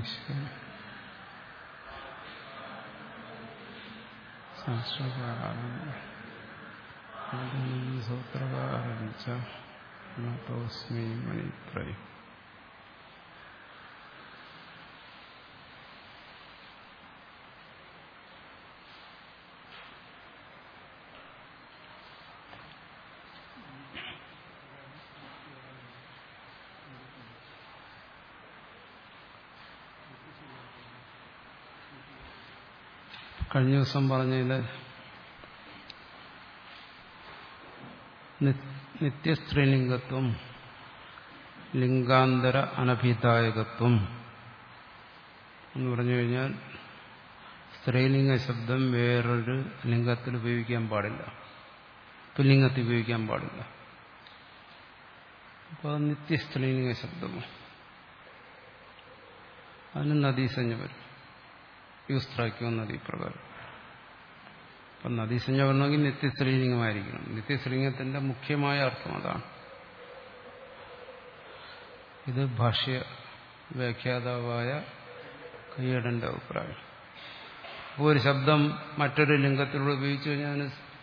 ഈശ്വരൻ ശാസ്ത്രകാരൻ സൂത്രകാരൻ ച നതോസ്മി മണിത്രയം കഴിഞ്ഞ ദിവസം പറഞ്ഞതിൽ നിത്യസ്ത്രീലിംഗത്വം ലിംഗാന്തര അനഭിദായകത്വം എന്ന് പറഞ്ഞു കഴിഞ്ഞാൽ സ്ത്രീലിംഗ ശബ്ദം വേറൊരു ലിംഗത്തിൽ ഉപയോഗിക്കാൻ പാടില്ല പുല്ലിംഗത്തിൽ ഉപയോഗിക്കാൻ പാടില്ല അപ്പോൾ അത് നിത്യസ്ത്രീലിംഗ ശബ്ദമാണ് അതിന് നദീസഞ്ജ വരും യൂസ്ത്രാക്കിയോ നദീപ്രകാരം അപ്പം നദീസഞ്ജ വരണമെങ്കിൽ നിത്യസ്ത്രീലിംഗമായിരിക്കണം നിത്യസ്ത്രീലിംഗത്തിന്റെ മുഖ്യമായ അർത്ഥം അതാണ് ഇത് ഭാഷ്യ വ്യാഖ്യാതാവായ കയ്യടന്റെ അഭിപ്രായം അപ്പോൾ ഒരു ശബ്ദം മറ്റൊരു ലിംഗത്തിലൂടെ ഉപയോഗിച്ചു കഴിഞ്ഞാൽ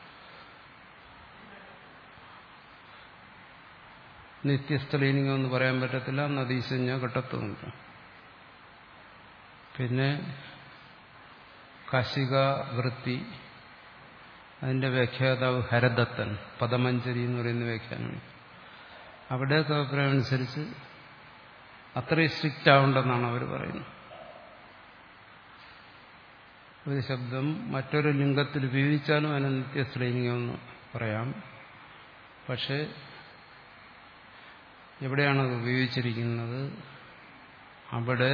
നിത്യസ്ത്രീലിംഗം എന്ന് പറയാൻ പറ്റത്തില്ല നദീസഞ്ജ കിട്ടത്തുമില്ല പിന്നെ കാശിക വൃത്തി അതിന്റെ വ്യാഖ്യാതാവ് ഹരദത്തൻ പദമഞ്ചരി എന്ന് പറയുന്ന വ്യാഖ്യാനമാണ് അവിടെയൊക്കെ അഭിപ്രായം അനുസരിച്ച് അത്രയും സ്ട്രിക്റ്റ് ആവണ്ടെന്നാണ് അവർ പറയുന്നത് ഒരു ശബ്ദം മറ്റൊരു ലിംഗത്തിൽ ഉപയോഗിച്ചാലും അതിന് നിത്യസ്ത്രീലിംഗമെന്ന് പറയാം പക്ഷേ എവിടെയാണത് ഉപയോഗിച്ചിരിക്കുന്നത് അവിടെ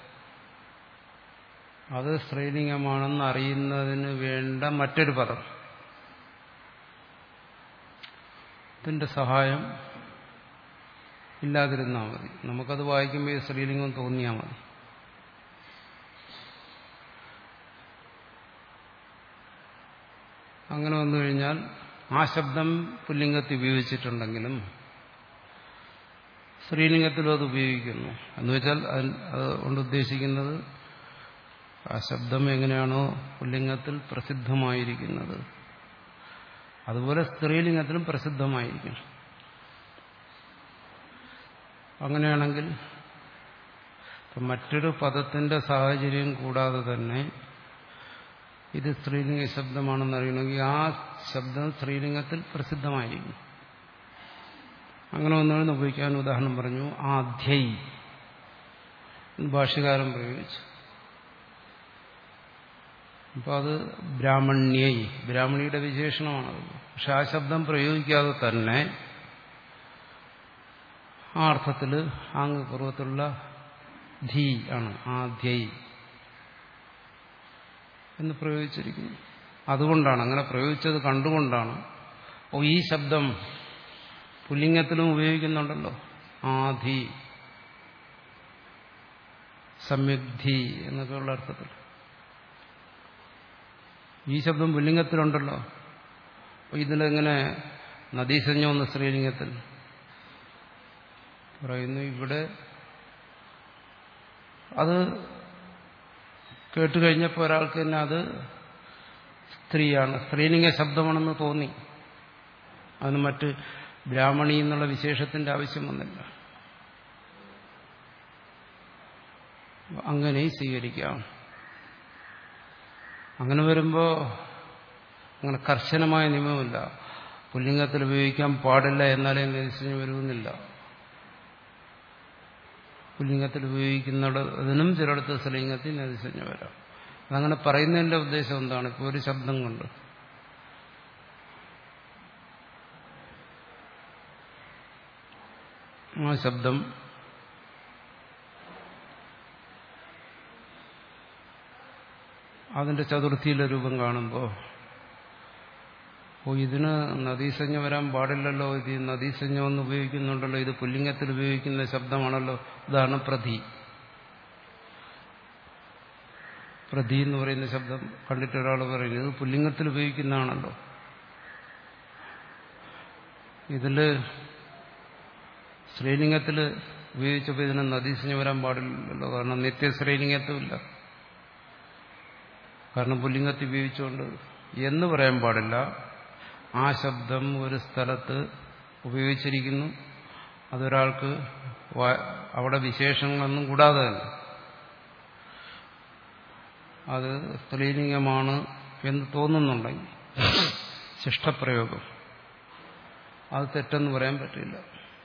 അത് സ്ത്രീലിംഗമാണെന്ന് അറിയുന്നതിന് വേണ്ട മറ്റൊരു പദം ഇതിന്റെ സഹായം ഇല്ലാതിരുന്നാൽ മതി നമുക്കത് വായിക്കുമ്പോൾ സ്ത്രീലിംഗം തോന്നിയാൽ മതി അങ്ങനെ വന്നു കഴിഞ്ഞാൽ ആ ശബ്ദം പുല്ലിംഗത്തിൽ ഉപയോഗിച്ചിട്ടുണ്ടെങ്കിലും സ്ത്രീലിംഗത്തിലും അത് ഉപയോഗിക്കുന്നു എന്ന് വെച്ചാൽ അതുകൊണ്ട് ഉദ്ദേശിക്കുന്നത് ആ ശബ്ദം എങ്ങനെയാണോ പുല്ലിംഗത്തിൽ പ്രസിദ്ധമായിരിക്കുന്നത് അതുപോലെ സ്ത്രീലിംഗത്തിലും പ്രസിദ്ധമായിരിക്കണം അങ്ങനെയാണെങ്കിൽ മറ്റൊരു പദത്തിന്റെ സാഹചര്യം കൂടാതെ തന്നെ ഇത് സ്ത്രീലിംഗ ശബ്ദമാണെന്ന് അറിയണമെങ്കിൽ ആ ശബ്ദം സ്ത്രീലിംഗത്തിൽ പ്രസിദ്ധമായിരിക്കും അങ്ങനെ ഒന്നുകൂടെ ഉപയോഗിക്കാൻ ഉദാഹരണം പറഞ്ഞു ആധ്യൈ ഭാഷ്യകാരൻ പ്രയോഗിച്ചു അപ്പൊ അത് ബ്രാഹ്മണ്യൈ ബ്രാഹ്മണിയുടെ വിശേഷണമാണത് പക്ഷെ ആ ശബ്ദം പ്രയോഗിക്കാതെ തന്നെ ആ അർത്ഥത്തിൽ ആംഗ് പൂർവ്വത്തിലുള്ള ധീ ആണ് ആധ്യൈ എന്ന് പ്രയോഗിച്ചിരിക്കുന്നു അതുകൊണ്ടാണ് അങ്ങനെ പ്രയോഗിച്ചത് കണ്ടുകൊണ്ടാണ് ഓ ഈ ശബ്ദം പുല്ലിംഗത്തിലും ഉപയോഗിക്കുന്നുണ്ടല്ലോ ആധി സമ്യഗ്ധി എന്നൊക്കെയുള്ള അർത്ഥത്തിൽ ഈ ശബ്ദം പുല്ലിംഗത്തിലുണ്ടല്ലോ അപ്പൊ ഇതിലെങ്ങനെ നദീസഞ്ജമെന്ന് സ്ത്രീലിംഗത്തിൽ പറയുന്നു ഇവിടെ അത് കേട്ടുകഴിഞ്ഞപ്പോൾ ഒരാൾക്ക് തന്നെ അത് സ്ത്രീയാണ് സ്ത്രീലിംഗ ശബ്ദമാണെന്ന് തോന്നി അതിന് മറ്റ് ബ്രാഹ്മണി എന്നുള്ള വിശേഷത്തിന്റെ ആവശ്യം വന്നില്ല അങ്ങനെ സ്വീകരിക്കാം അങ്ങനെ വരുമ്പോൾ അങ്ങനെ കർശനമായ നിയമമില്ല പുല്ലിംഗത്തിൽ ഉപയോഗിക്കാൻ പാടില്ല എന്നാലേ നിരീക്ഷണം വരുമെന്നില്ല പുല്ലിംഗത്തിൽ ഉപയോഗിക്കുന്നിടത്തിനും ചിലയിടത്ത് സ്ത്രീലിംഗത്തിൽ നിരീക്ഷണം വരാം അതങ്ങനെ പറയുന്നതിന്റെ ഉദ്ദേശം എന്താണ് ഇപ്പോൾ ഒരു ശബ്ദം കൊണ്ട് ആ ശബ്ദം അതിന്റെ ചതുർത്ഥിയിലെ രൂപം കാണുമ്പോൾ ഓ ഇതിന് നദീസഞ്ജ വരാൻ പാടില്ലല്ലോ ഇത് നദീസഞ്ജം ഒന്ന് ഉപയോഗിക്കുന്നുണ്ടല്ലോ ഇത് പുല്ലിംഗത്തിൽ ഉപയോഗിക്കുന്ന ശബ്ദമാണല്ലോ ഉദാഹരണം പ്രതി പ്രതി എന്ന് പറയുന്ന ശബ്ദം കണ്ടിട്ട് ഒരാൾ പറയുന്നത് ഇത് പുല്ലിംഗത്തിൽ ഉപയോഗിക്കുന്നതാണല്ലോ ഇതില് സ്ത്രീലിംഗത്തിൽ ഉപയോഗിച്ചപ്പോൾ ഇതിന് നദീസഞ്ജ വരാൻ പാടില്ലല്ലോ കാരണം നിത്യശ്രീലിംഗത്തുമില്ല കാരണം പുല്ലിംഗത്തിൽ ഉപയോഗിച്ചുകൊണ്ട് എന്ന് പറയാൻ പാടില്ല ആ ശബ്ദം ഒരു സ്ഥലത്ത് ഉപയോഗിച്ചിരിക്കുന്നു അതൊരാൾക്ക് അവിടെ വിശേഷങ്ങളൊന്നും കൂടാതെ തന്നെ അത് സ്ത്രീലിംഗമാണ് എന്ന് തോന്നുന്നുണ്ടെങ്കിൽ ശിഷ്ടപ്രയോഗം അത് തെറ്റെന്ന് പറയാൻ പറ്റില്ല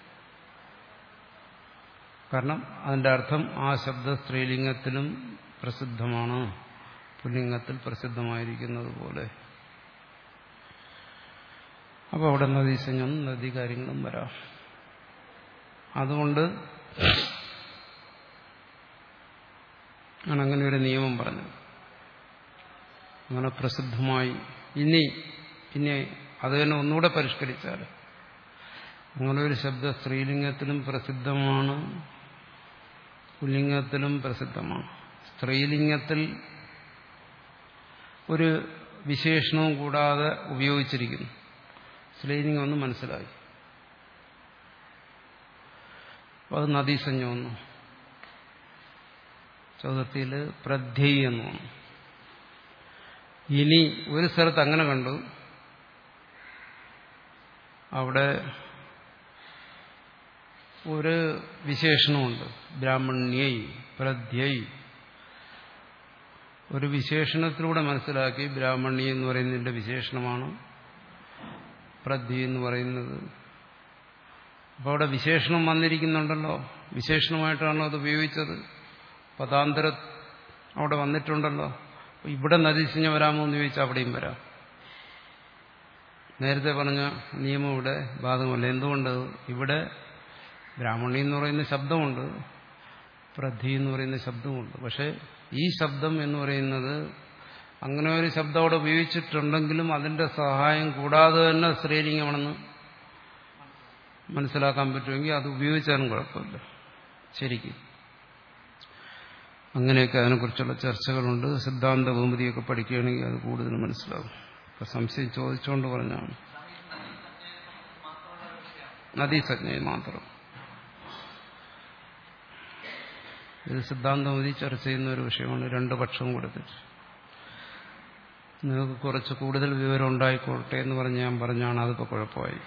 കാരണം അതിന്റെ അർത്ഥം ആ ശബ്ദ സ്ത്രീലിംഗത്തിലും പ്രസിദ്ധമാണ് പുല്ലിംഗത്തിൽ പ്രസിദ്ധമായിരിക്കുന്നത് പോലെ അപ്പോൾ അവിടെ നദീസഞ്ജം നദി കാര്യങ്ങളും വരാം അതുകൊണ്ട് ആണ് അങ്ങനെ ഒരു നിയമം പറഞ്ഞത് അങ്ങനെ പ്രസിദ്ധമായി ഇനി ഇനി അത് തന്നെ ഒന്നുകൂടെ പരിഷ്കരിച്ചാൽ അങ്ങനെ ഒരു ശബ്ദ സ്ത്രീലിംഗത്തിലും പ്രസിദ്ധമാണ് പുല്ലിംഗത്തിലും പ്രസിദ്ധമാണ് സ്ത്രീലിംഗത്തിൽ ഒരു വിശേഷണവും കൂടാതെ ഉപയോഗിച്ചിരിക്കുന്നു സ്ത്രീലിംഗം ഒന്ന് മനസ്സിലായി അത് നദീസഞ്ജമെന്നു ചതുർത്ഥിയിൽ പ്രധ്യൈ എന്ന് വന്നു ഇനി ഒരു സ്ഥലത്ത് അങ്ങനെ കണ്ടു അവിടെ ഒരു വിശേഷണമുണ്ട് ബ്രാഹ്മണ്യൈ പ്രധ്യൈ ഒരു വിശേഷണത്തിലൂടെ മനസ്സിലാക്കി ബ്രാഹ്മണി എന്ന് പറയുന്നതിന്റെ വിശേഷണമാണ് പ്രധ്യ എന്ന് പറയുന്നത് അപ്പോൾ അവിടെ വിശേഷണം വന്നിരിക്കുന്നുണ്ടല്ലോ വിശേഷണമായിട്ടാണോ അത് ഉപയോഗിച്ചത് പദാന്തര അവിടെ വന്നിട്ടുണ്ടല്ലോ ഇവിടെ നദീസിഞ്ഞ വരാമോ എന്ന് ചോദിച്ചാൽ അവിടെയും വരാം നേരത്തെ പറഞ്ഞ നിയമം ഇവിടെ ബാധകമല്ല എന്തുകൊണ്ട് ഇവിടെ ബ്രാഹ്മണി എന്ന് പറയുന്ന ശബ്ദമുണ്ട് പ്രധി എന്ന് പറയുന്ന ശബ്ദമുണ്ട് പക്ഷെ ഈ ശബ്ദം എന്ന് പറയുന്നത് അങ്ങനെ ഒരു ശബ്ദം അവിടെ ഉപയോഗിച്ചിട്ടുണ്ടെങ്കിലും അതിന്റെ സഹായം കൂടാതെ തന്നെ സ്ത്രീലിംഗമാണെന്ന് മനസ്സിലാക്കാൻ പറ്റുമെങ്കിൽ അത് ഉപയോഗിച്ചാലും കുഴപ്പമില്ല ശരിക്കും അങ്ങനെയൊക്കെ അതിനെക്കുറിച്ചുള്ള ചർച്ചകളുണ്ട് സിദ്ധാന്ത ഭൂമിതിയൊക്കെ പഠിക്കുകയാണെങ്കിൽ അത് കൂടുതൽ മനസ്സിലാവും ഇപ്പൊ സംശയം ചോദിച്ചുകൊണ്ട് പറഞ്ഞാണ് നദീസജ്ഞയിൽ മാത്രം ഇത് സിദ്ധാന്തമതി ചർച്ച ചെയ്യുന്ന ഒരു വിഷയമാണ് രണ്ടു പക്ഷവും കൊടുത്തിട്ട് നിങ്ങൾക്ക് കുറച്ച് കൂടുതൽ വിവരം ഉണ്ടായിക്കോട്ടെ എന്ന് പറഞ്ഞ് ഞാൻ പറഞ്ഞാണ് അതിപ്പോൾ കുഴപ്പമായി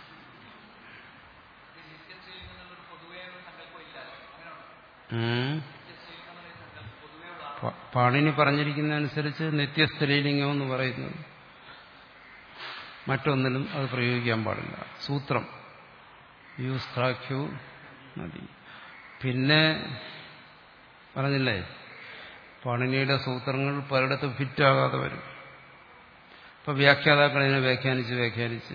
പാണിനി പറഞ്ഞിരിക്കുന്നതനുസരിച്ച് നിത്യസ്ത്രീലിംഗം എന്ന് പറയുന്നത് മറ്റൊന്നിലും അത് പ്രയോഗിക്കാൻ പാടില്ല സൂത്രം യൂസ് ക്രാഖ്യു മതി പിന്നെ പറഞ്ഞില്ലേ പാണിനിയുടെ സൂത്രങ്ങൾ പലയിടത്തും ഫിറ്റാകാതെ വരും ഇപ്പൊ വ്യാഖ്യാതാക്കൾ ഇതിനെ വ്യാഖ്യാനിച്ച് വ്യാഖ്യാനിച്ച്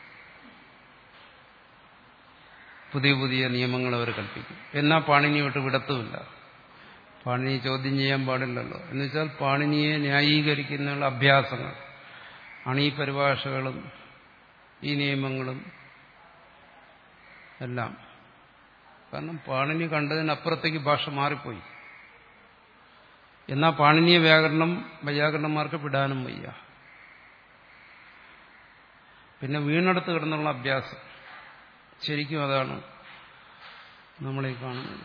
പുതിയ പുതിയ നിയമങ്ങൾ അവർ കൽപ്പിക്കും എന്നാൽ പാണിനി വിട്ട് വിടത്തുമില്ല പാണിനി ചോദ്യം ചെയ്യാൻ പാടില്ലല്ലോ എന്ന് വെച്ചാൽ പാണിനിയെ ന്യായീകരിക്കുന്ന അഭ്യാസങ്ങൾ ആണ് ഈ പരിഭാഷകളും ഈ നിയമങ്ങളും എല്ലാം കാരണം പാണിനി കണ്ടതിനപ്പുറത്തേക്ക് ഭാഷ മാറിപ്പോയി എന്നാൽ പാണിനീയ വ്യാകരണം വൈയാകരണന്മാർക്ക് വിടാനും വയ്യ പിന്നെ വീണെടുത്ത് കിടന്നുള്ള അഭ്യാസം ശരിക്കും അതാണ് നമ്മളീ കാണുന്നത്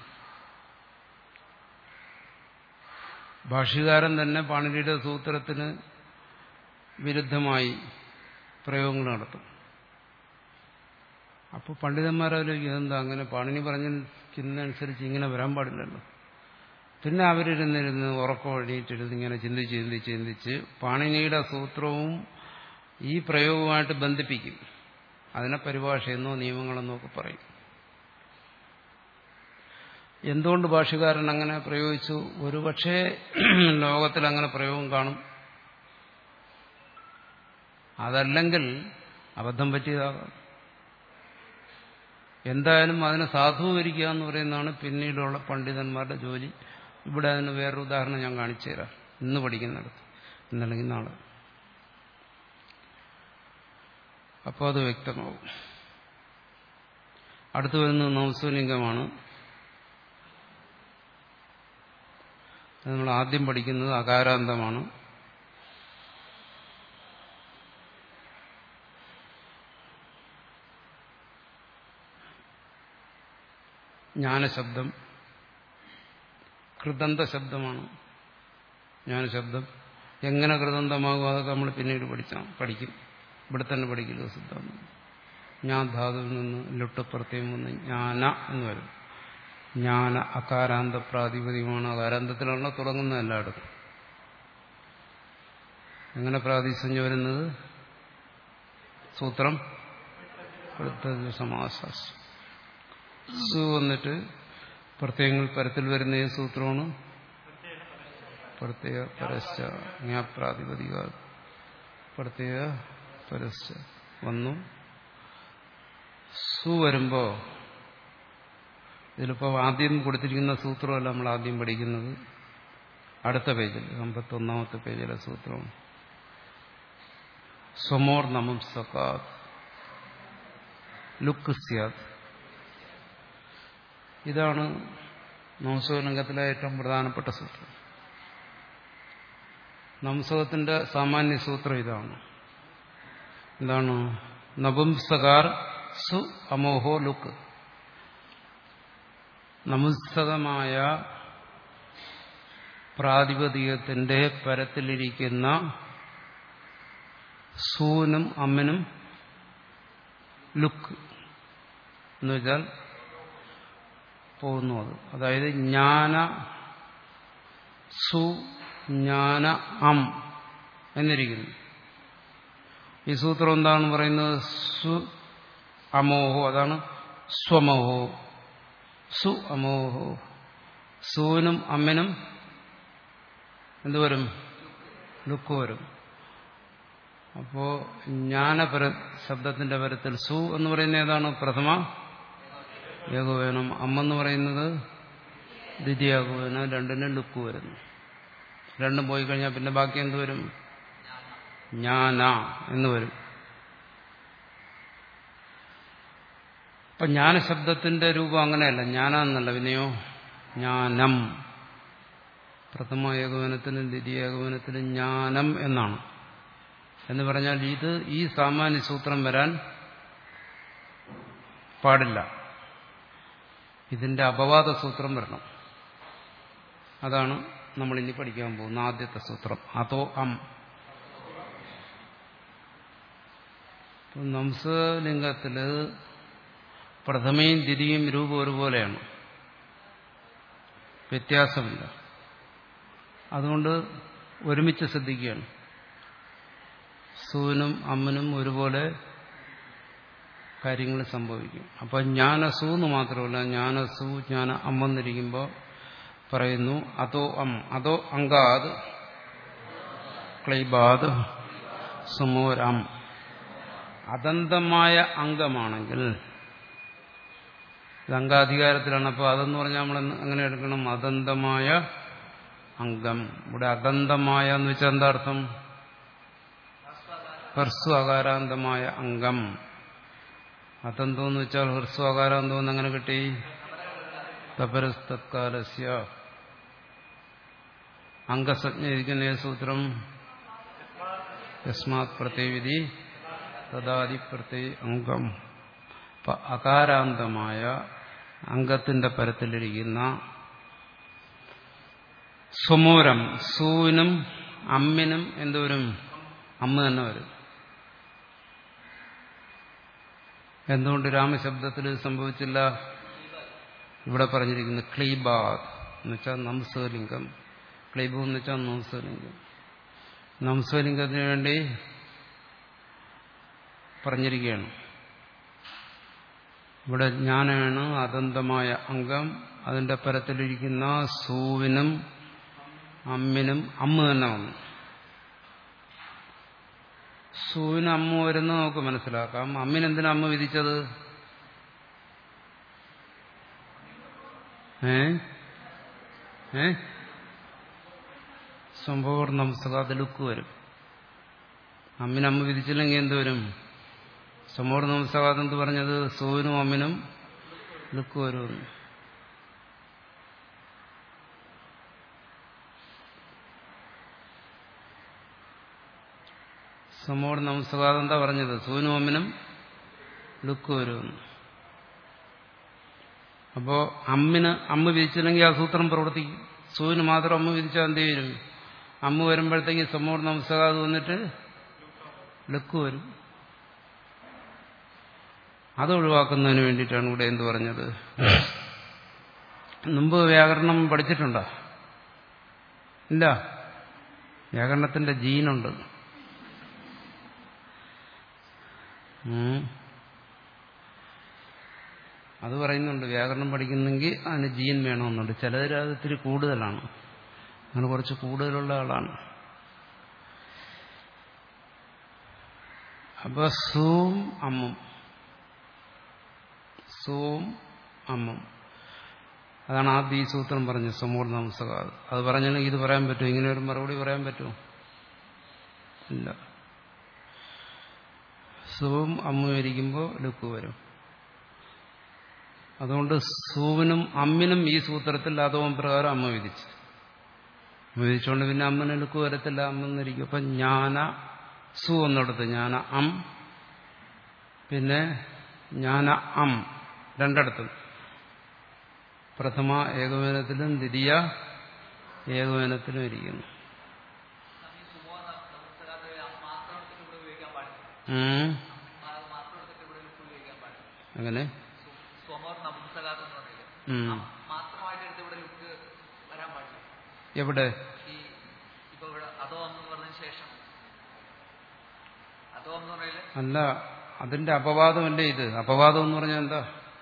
ഭാഷ്യകാരൻ തന്നെ പാണിനിയുടെ സൂത്രത്തിന് വിരുദ്ധമായി പ്രയോഗങ്ങൾ നടത്തും അപ്പോൾ പണ്ഡിതന്മാരാലോചിക്കും ഇതെന്താ അങ്ങനെ പാണിനി പറഞ്ഞതിനനുസരിച്ച് ഇങ്ങനെ വരാൻ പാടില്ലല്ലോ പിന്നെ അവരിരുന്നിരുന്ന് ഉറക്കം എഴുതിയിട്ടിരുന്ന് ഇങ്ങനെ ചിന്തിച്ച് ചിന്തിച്ച് ചിന്തിച്ച് പാണിനിയുടെ സൂത്രവും ഈ പ്രയോഗവുമായിട്ട് ബന്ധിപ്പിക്കും അതിനെ പരിഭാഷയെന്നോ നിയമങ്ങളെന്നോ ഒക്കെ പറയും എന്തുകൊണ്ട് ഭാഷകാരൻ അങ്ങനെ പ്രയോഗിച്ചു ഒരുപക്ഷെ ലോകത്തിൽ അങ്ങനെ പ്രയോഗം കാണും അതല്ലെങ്കിൽ അബദ്ധം പറ്റിയതാകാം എന്തായാലും അതിനെ സാധൂകരിക്കുക എന്ന് പറയുന്നതാണ് പിന്നീടുള്ള പണ്ഡിതന്മാരുടെ ജോലി ഇവിടെ അതിന് വേറൊരു ഉദാഹരണം ഞാൻ കാണിച്ചു തരാം ഇന്ന് പഠിക്കുന്നിടത്ത് ഇന്നല്ലെങ്കിൽ നാളെ അപ്പോൾ അത് വ്യക്തമാവും അടുത്തു വരുന്നത് നൗസുലിംഗമാണ് നമ്മൾ ആദ്യം പഠിക്കുന്നത് അകാരാന്തമാണ് ജ്ഞാനശബ്ദം കൃതന്ത ശബ്ദമാണ് ജ്ഞാനശബ്ദം എങ്ങനെ കൃതന്തമാകും അതൊക്കെ നമ്മൾ പിന്നീട് പഠിച്ചാൽ പഠിക്കും ഇവിടെ തന്നെ പഠിക്കില്ല സിദ്ധാന്തം ഞാൻ ധാതുവിൽ നിന്ന് ലുട്ടപ്രത്യം വന്ന് ജ്ഞാന എന്ന് വരും ജ്ഞാന അകാരാന്ത പ്രാതിപതികമാണ് അകാരാന്തത്തിലാണല്ലോ തുടങ്ങുന്നത് എല്ലായിടത്തും എങ്ങനെ പ്രാതിസഞ്ജ വരുന്നത് സൂത്രം സമാസ സു വന്നിട്ട് പ്രത്യയങ്ങൾ പരത്തിൽ വരുന്ന ഏത് സൂത്രമാണ് പ്രത്യയ പരസ്യ ജ്ഞാപ്രാതിപതിക പ്രത്യയ പരസ്യ വന്നു സു വരുമ്പോ ഇതിലിപ്പോ ആദ്യം കൊടുത്തിരിക്കുന്ന സൂത്രമല്ല നമ്മൾ ആദ്യം പഠിക്കുന്നത് അടുത്ത പേജിൽ അമ്പത്തൊന്നാമത്തെ പേജിലെ സൂത്രം സ്വമോർ നമം സക്കാത് ലുക്ക് സ്യാത് ഇതാണ് നംസകലിംഗത്തിലെ ഏറ്റവും പ്രധാനപ്പെട്ട സൂത്രം നംസകത്തിന്റെ സാമാന്യ സൂത്രം ഇതാണ് എന്താണ് നപുംസകാർ സു അമോഹോ ലുക്ക് നപുംസകമായ പ്രാതിപതികത്തിന്റെ പരത്തിലിരിക്കുന്ന സൂനും അമ്മനും ലുക്ക് എന്ന് വെച്ചാൽ പോകുന്നു അത് അതായത് ജ്ഞാന സു ജ്ഞാന അം എന്നിരിക്കുന്നു ഈ സൂത്രം എന്താണ് പറയുന്നത് സു അമോഹോ അതാണ് സ്വമോഹോ സു അമോഹോ സൂനും അമ്മനും എന്തുവരും ലുക്ക് വരും അപ്പോ ജ്ഞാനപര ശബ്ദത്തിന്റെ പരത്തിൽ സു എന്ന് പറയുന്ന ഏതാണ് പ്രഥമ ഏകോപനം അമ്മെന്ന് പറയുന്നത് ദ്വിതീയാകോപനം രണ്ടിനും ലുക്ക് വരുന്നു രണ്ടും പോയി കഴിഞ്ഞാൽ പിന്നെ ബാക്കി എന്ത് വരും ജ്ഞാന എന്ന് വരും അപ്പൊ ജ്ഞാനശബ്ദത്തിന്റെ രൂപം അങ്ങനെയല്ല ജ്ഞാന എന്നല്ല പിന്നെയോ ജ്ഞാനം പ്രഥമ ഏകോപനത്തിനും ദ്വിതീയ ഏകോപനത്തിനും ജ്ഞാനം എന്നാണ് എന്ന് പറഞ്ഞാൽ ഇത് ഈ സാമാന്യ സൂത്രം വരാൻ പാടില്ല ഇതിന്റെ അപവാദ സൂത്രം വരണം അതാണ് നമ്മൾ ഇനി പഠിക്കാൻ പോകുന്ന ആദ്യത്തെ സൂത്രം അതോ അം നംസലിംഗത്തില് പ്രഥമയും ദ്വിതീയും രൂപം ഒരുപോലെയാണ് വ്യത്യാസമില്ല അതുകൊണ്ട് ഒരുമിച്ച് ശ്രദ്ധിക്കുകയാണ് സൂനും അമ്മനും ഒരുപോലെ കാര്യങ്ങൾ സംഭവിക്കും അപ്പൊ ജ്ഞാനസു എന്ന് മാത്രമല്ല ജ്ഞാനസു ജ്ഞാന അമ്മെന്നിരിക്കുമ്പോൾ പറയുന്നു അതോ അം അതോ അങ്കാത് ക്ലൈബാദ് സുമോരം അതന്തമായ അംഗമാണെങ്കിൽ ഇത് അംഗാധികാരത്തിലാണ് അപ്പോൾ അതെന്ന് പറഞ്ഞാൽ നമ്മൾ അങ്ങനെ എടുക്കണം അതന്തമായ അംഗം ഇവിടെ അതന്തമായ എന്ന് വെച്ചാൽ എന്താ അർത്ഥം ഹ്രസ്വ അകാരാന്തമായ അംഗം അതന്തം എന്ന് വെച്ചാൽ ഹ്രസ്വ അകാരാന്തം എന്ന് അങ്ങനെ കിട്ടി തപരസ്തത്കാലസ്യ അംഗസജ്ഞ ഇരിക്കുന്ന സൂത്രം യസ്മാത് പ്രത്യവിധി തദാദി പ്രത്യ അംഗം അകാരാന്തമായ അംഗത്തിന്റെ പരത്തിലിരിക്കുന്ന സ്വമൂരം സൂവിനും അമ്മിനും എന്തോരും അമ്മ തന്നെ വരും എന്തുകൊണ്ട് രാമശബ്ദത്തിൽ സംഭവിച്ചില്ല ഇവിടെ പറഞ്ഞിരിക്കുന്നു ക്ലീബാദ് എന്ന് വെച്ചാൽ നംസലിംഗം ക്ലീബു എന്ന് വെച്ചാൽ നംസലിംഗം നംസലിംഗത്തിന് വേണ്ടി പറഞ്ഞിരിക്കുകയാണ് ഇവിടെ ജ്ഞാനാണ് അതന്തമായ അംഗം അതിന്റെ പരത്തിലിരിക്കുന്ന സൂവിനും അമ്മിനും അമ്മ തന്നെ വന്നു സൂവിന് അമ്മ വരുന്ന നമുക്ക് മനസ്സിലാക്കാം അമ്മിനെന്തിനാ അമ്മ വിധിച്ചത് ഏ ഏ സംഭവർ നമസ്കാത ലുക്ക് വരും അമ്മിനമ്മ വിധിച്ചില്ലെങ്കിൽ എന്ത് വരും സമോർ നമസ്കാരം എന്ത് പറഞ്ഞത് സൂവിനും അമ്മിനും ലുക്ക് വരുമെന്ന് സമോട് നമസ്കാരം എന്താ പറഞ്ഞത് സൂനും അമ്മിനും ലുക്ക് വരുമെന്ന് അപ്പോ അമ്മിന് അമ്മ വിധിച്ചില്ലെങ്കിൽ ആ സൂത്രം പ്രവർത്തിക്കും സൂവിന് മാത്രം അമ്മ വിധിച്ചാൽ എന്ത് ചെയ്യും അമ്മ വരുമ്പോഴത്തേക്ക് സമൂഹ നമസ്കാരം വന്നിട്ട് ലക്ക് വരും അത് ഒഴിവാക്കുന്നതിന് വേണ്ടിയിട്ടാണ് ഇവിടെ എന്ത് പറഞ്ഞത് മുമ്പ് വ്യാകരണം പഠിച്ചിട്ടുണ്ടോ ഇല്ല വ്യാകരണത്തിന്റെ ജീനുണ്ട് ഉം. അത് പറയുന്നുണ്ട് വ്യാകരണം പഠിക്കുന്നെങ്കിൽ അതിന് ജീൻ വേണമെന്നുണ്ട് ചിലതിൽ അത് ഇത്തിരി കൂടുതലാണ് അങ്ങനെ കുറച്ച് കൂടുതലുള്ള ആളാണ് അപ്പൊ സൂം അമ്മും സൂം അമ്മും അതാണ് ആദ്യ ഈ സൂത്രം പറഞ്ഞത് സമൂർ നമസ്കാരം അത് പറഞ്ഞില്ലെങ്കിൽ ഇത് പറയാൻ പറ്റുമോ ഇങ്ങനെ ഒരു മറുപടി പറയാൻ പറ്റുമോ ഇല്ല സുവും അമ്മും ഇരിക്കുമ്പോൾ ലുക്ക് വരും അതുകൊണ്ട് സൂവിനും അമ്മിനും ഈ സൂത്രത്തിൽ അതവും പ്രകാരം അമ്മ വിധിച്ചു അമ്മ വിധിച്ചുകൊണ്ട് പിന്നെ അമ്മന് ലുക്ക് വരത്തില്ല അമ്മെന്നിരിക്കും അപ്പൊ ജ്ഞാന സു എന്നിടത്ത് ജ്ഞാന അം പിന്നെ ജ്ഞാന അം രണ്ടിടത്തും പ്രഥമ ഏകോപനത്തിലും ദ്വിതീയ ഏകോപനത്തിലും ഇരിക്കുന്നു ഈ സുമോ നമസ്കാരത്തെ മാത്രം എടുത്തിട്ട് ഇവിടെ ഉപയോഗിക്കാൻ പാടില്ല ഉം. ആ മാത്രം എടുത്തിട്ട് ഇവിടെ ലുക്ക് ഉപയോഗിക്കാൻ പാടില്ല അങ്ങനെ സ്വമോർ നമസ്കാരം എന്ന് പറയില്ലേ ഉം. മാത്രമായിട്ട് എടുത്ത് ഇവിടെ ലുക്ക് വരാൻ പാടില്ല എവിടെ ഈ ഇപ്പൊ ഇവിടെ അതോ എന്ന് പറഞ്ഞതിന് ശേഷം അതോ എന്ന് പറയില്ലേ അല്ല അതിന്റെ അപവാദമല്ലേ ഇത് അപവാദം എന്ന് പറഞ്ഞാൽ എന്താ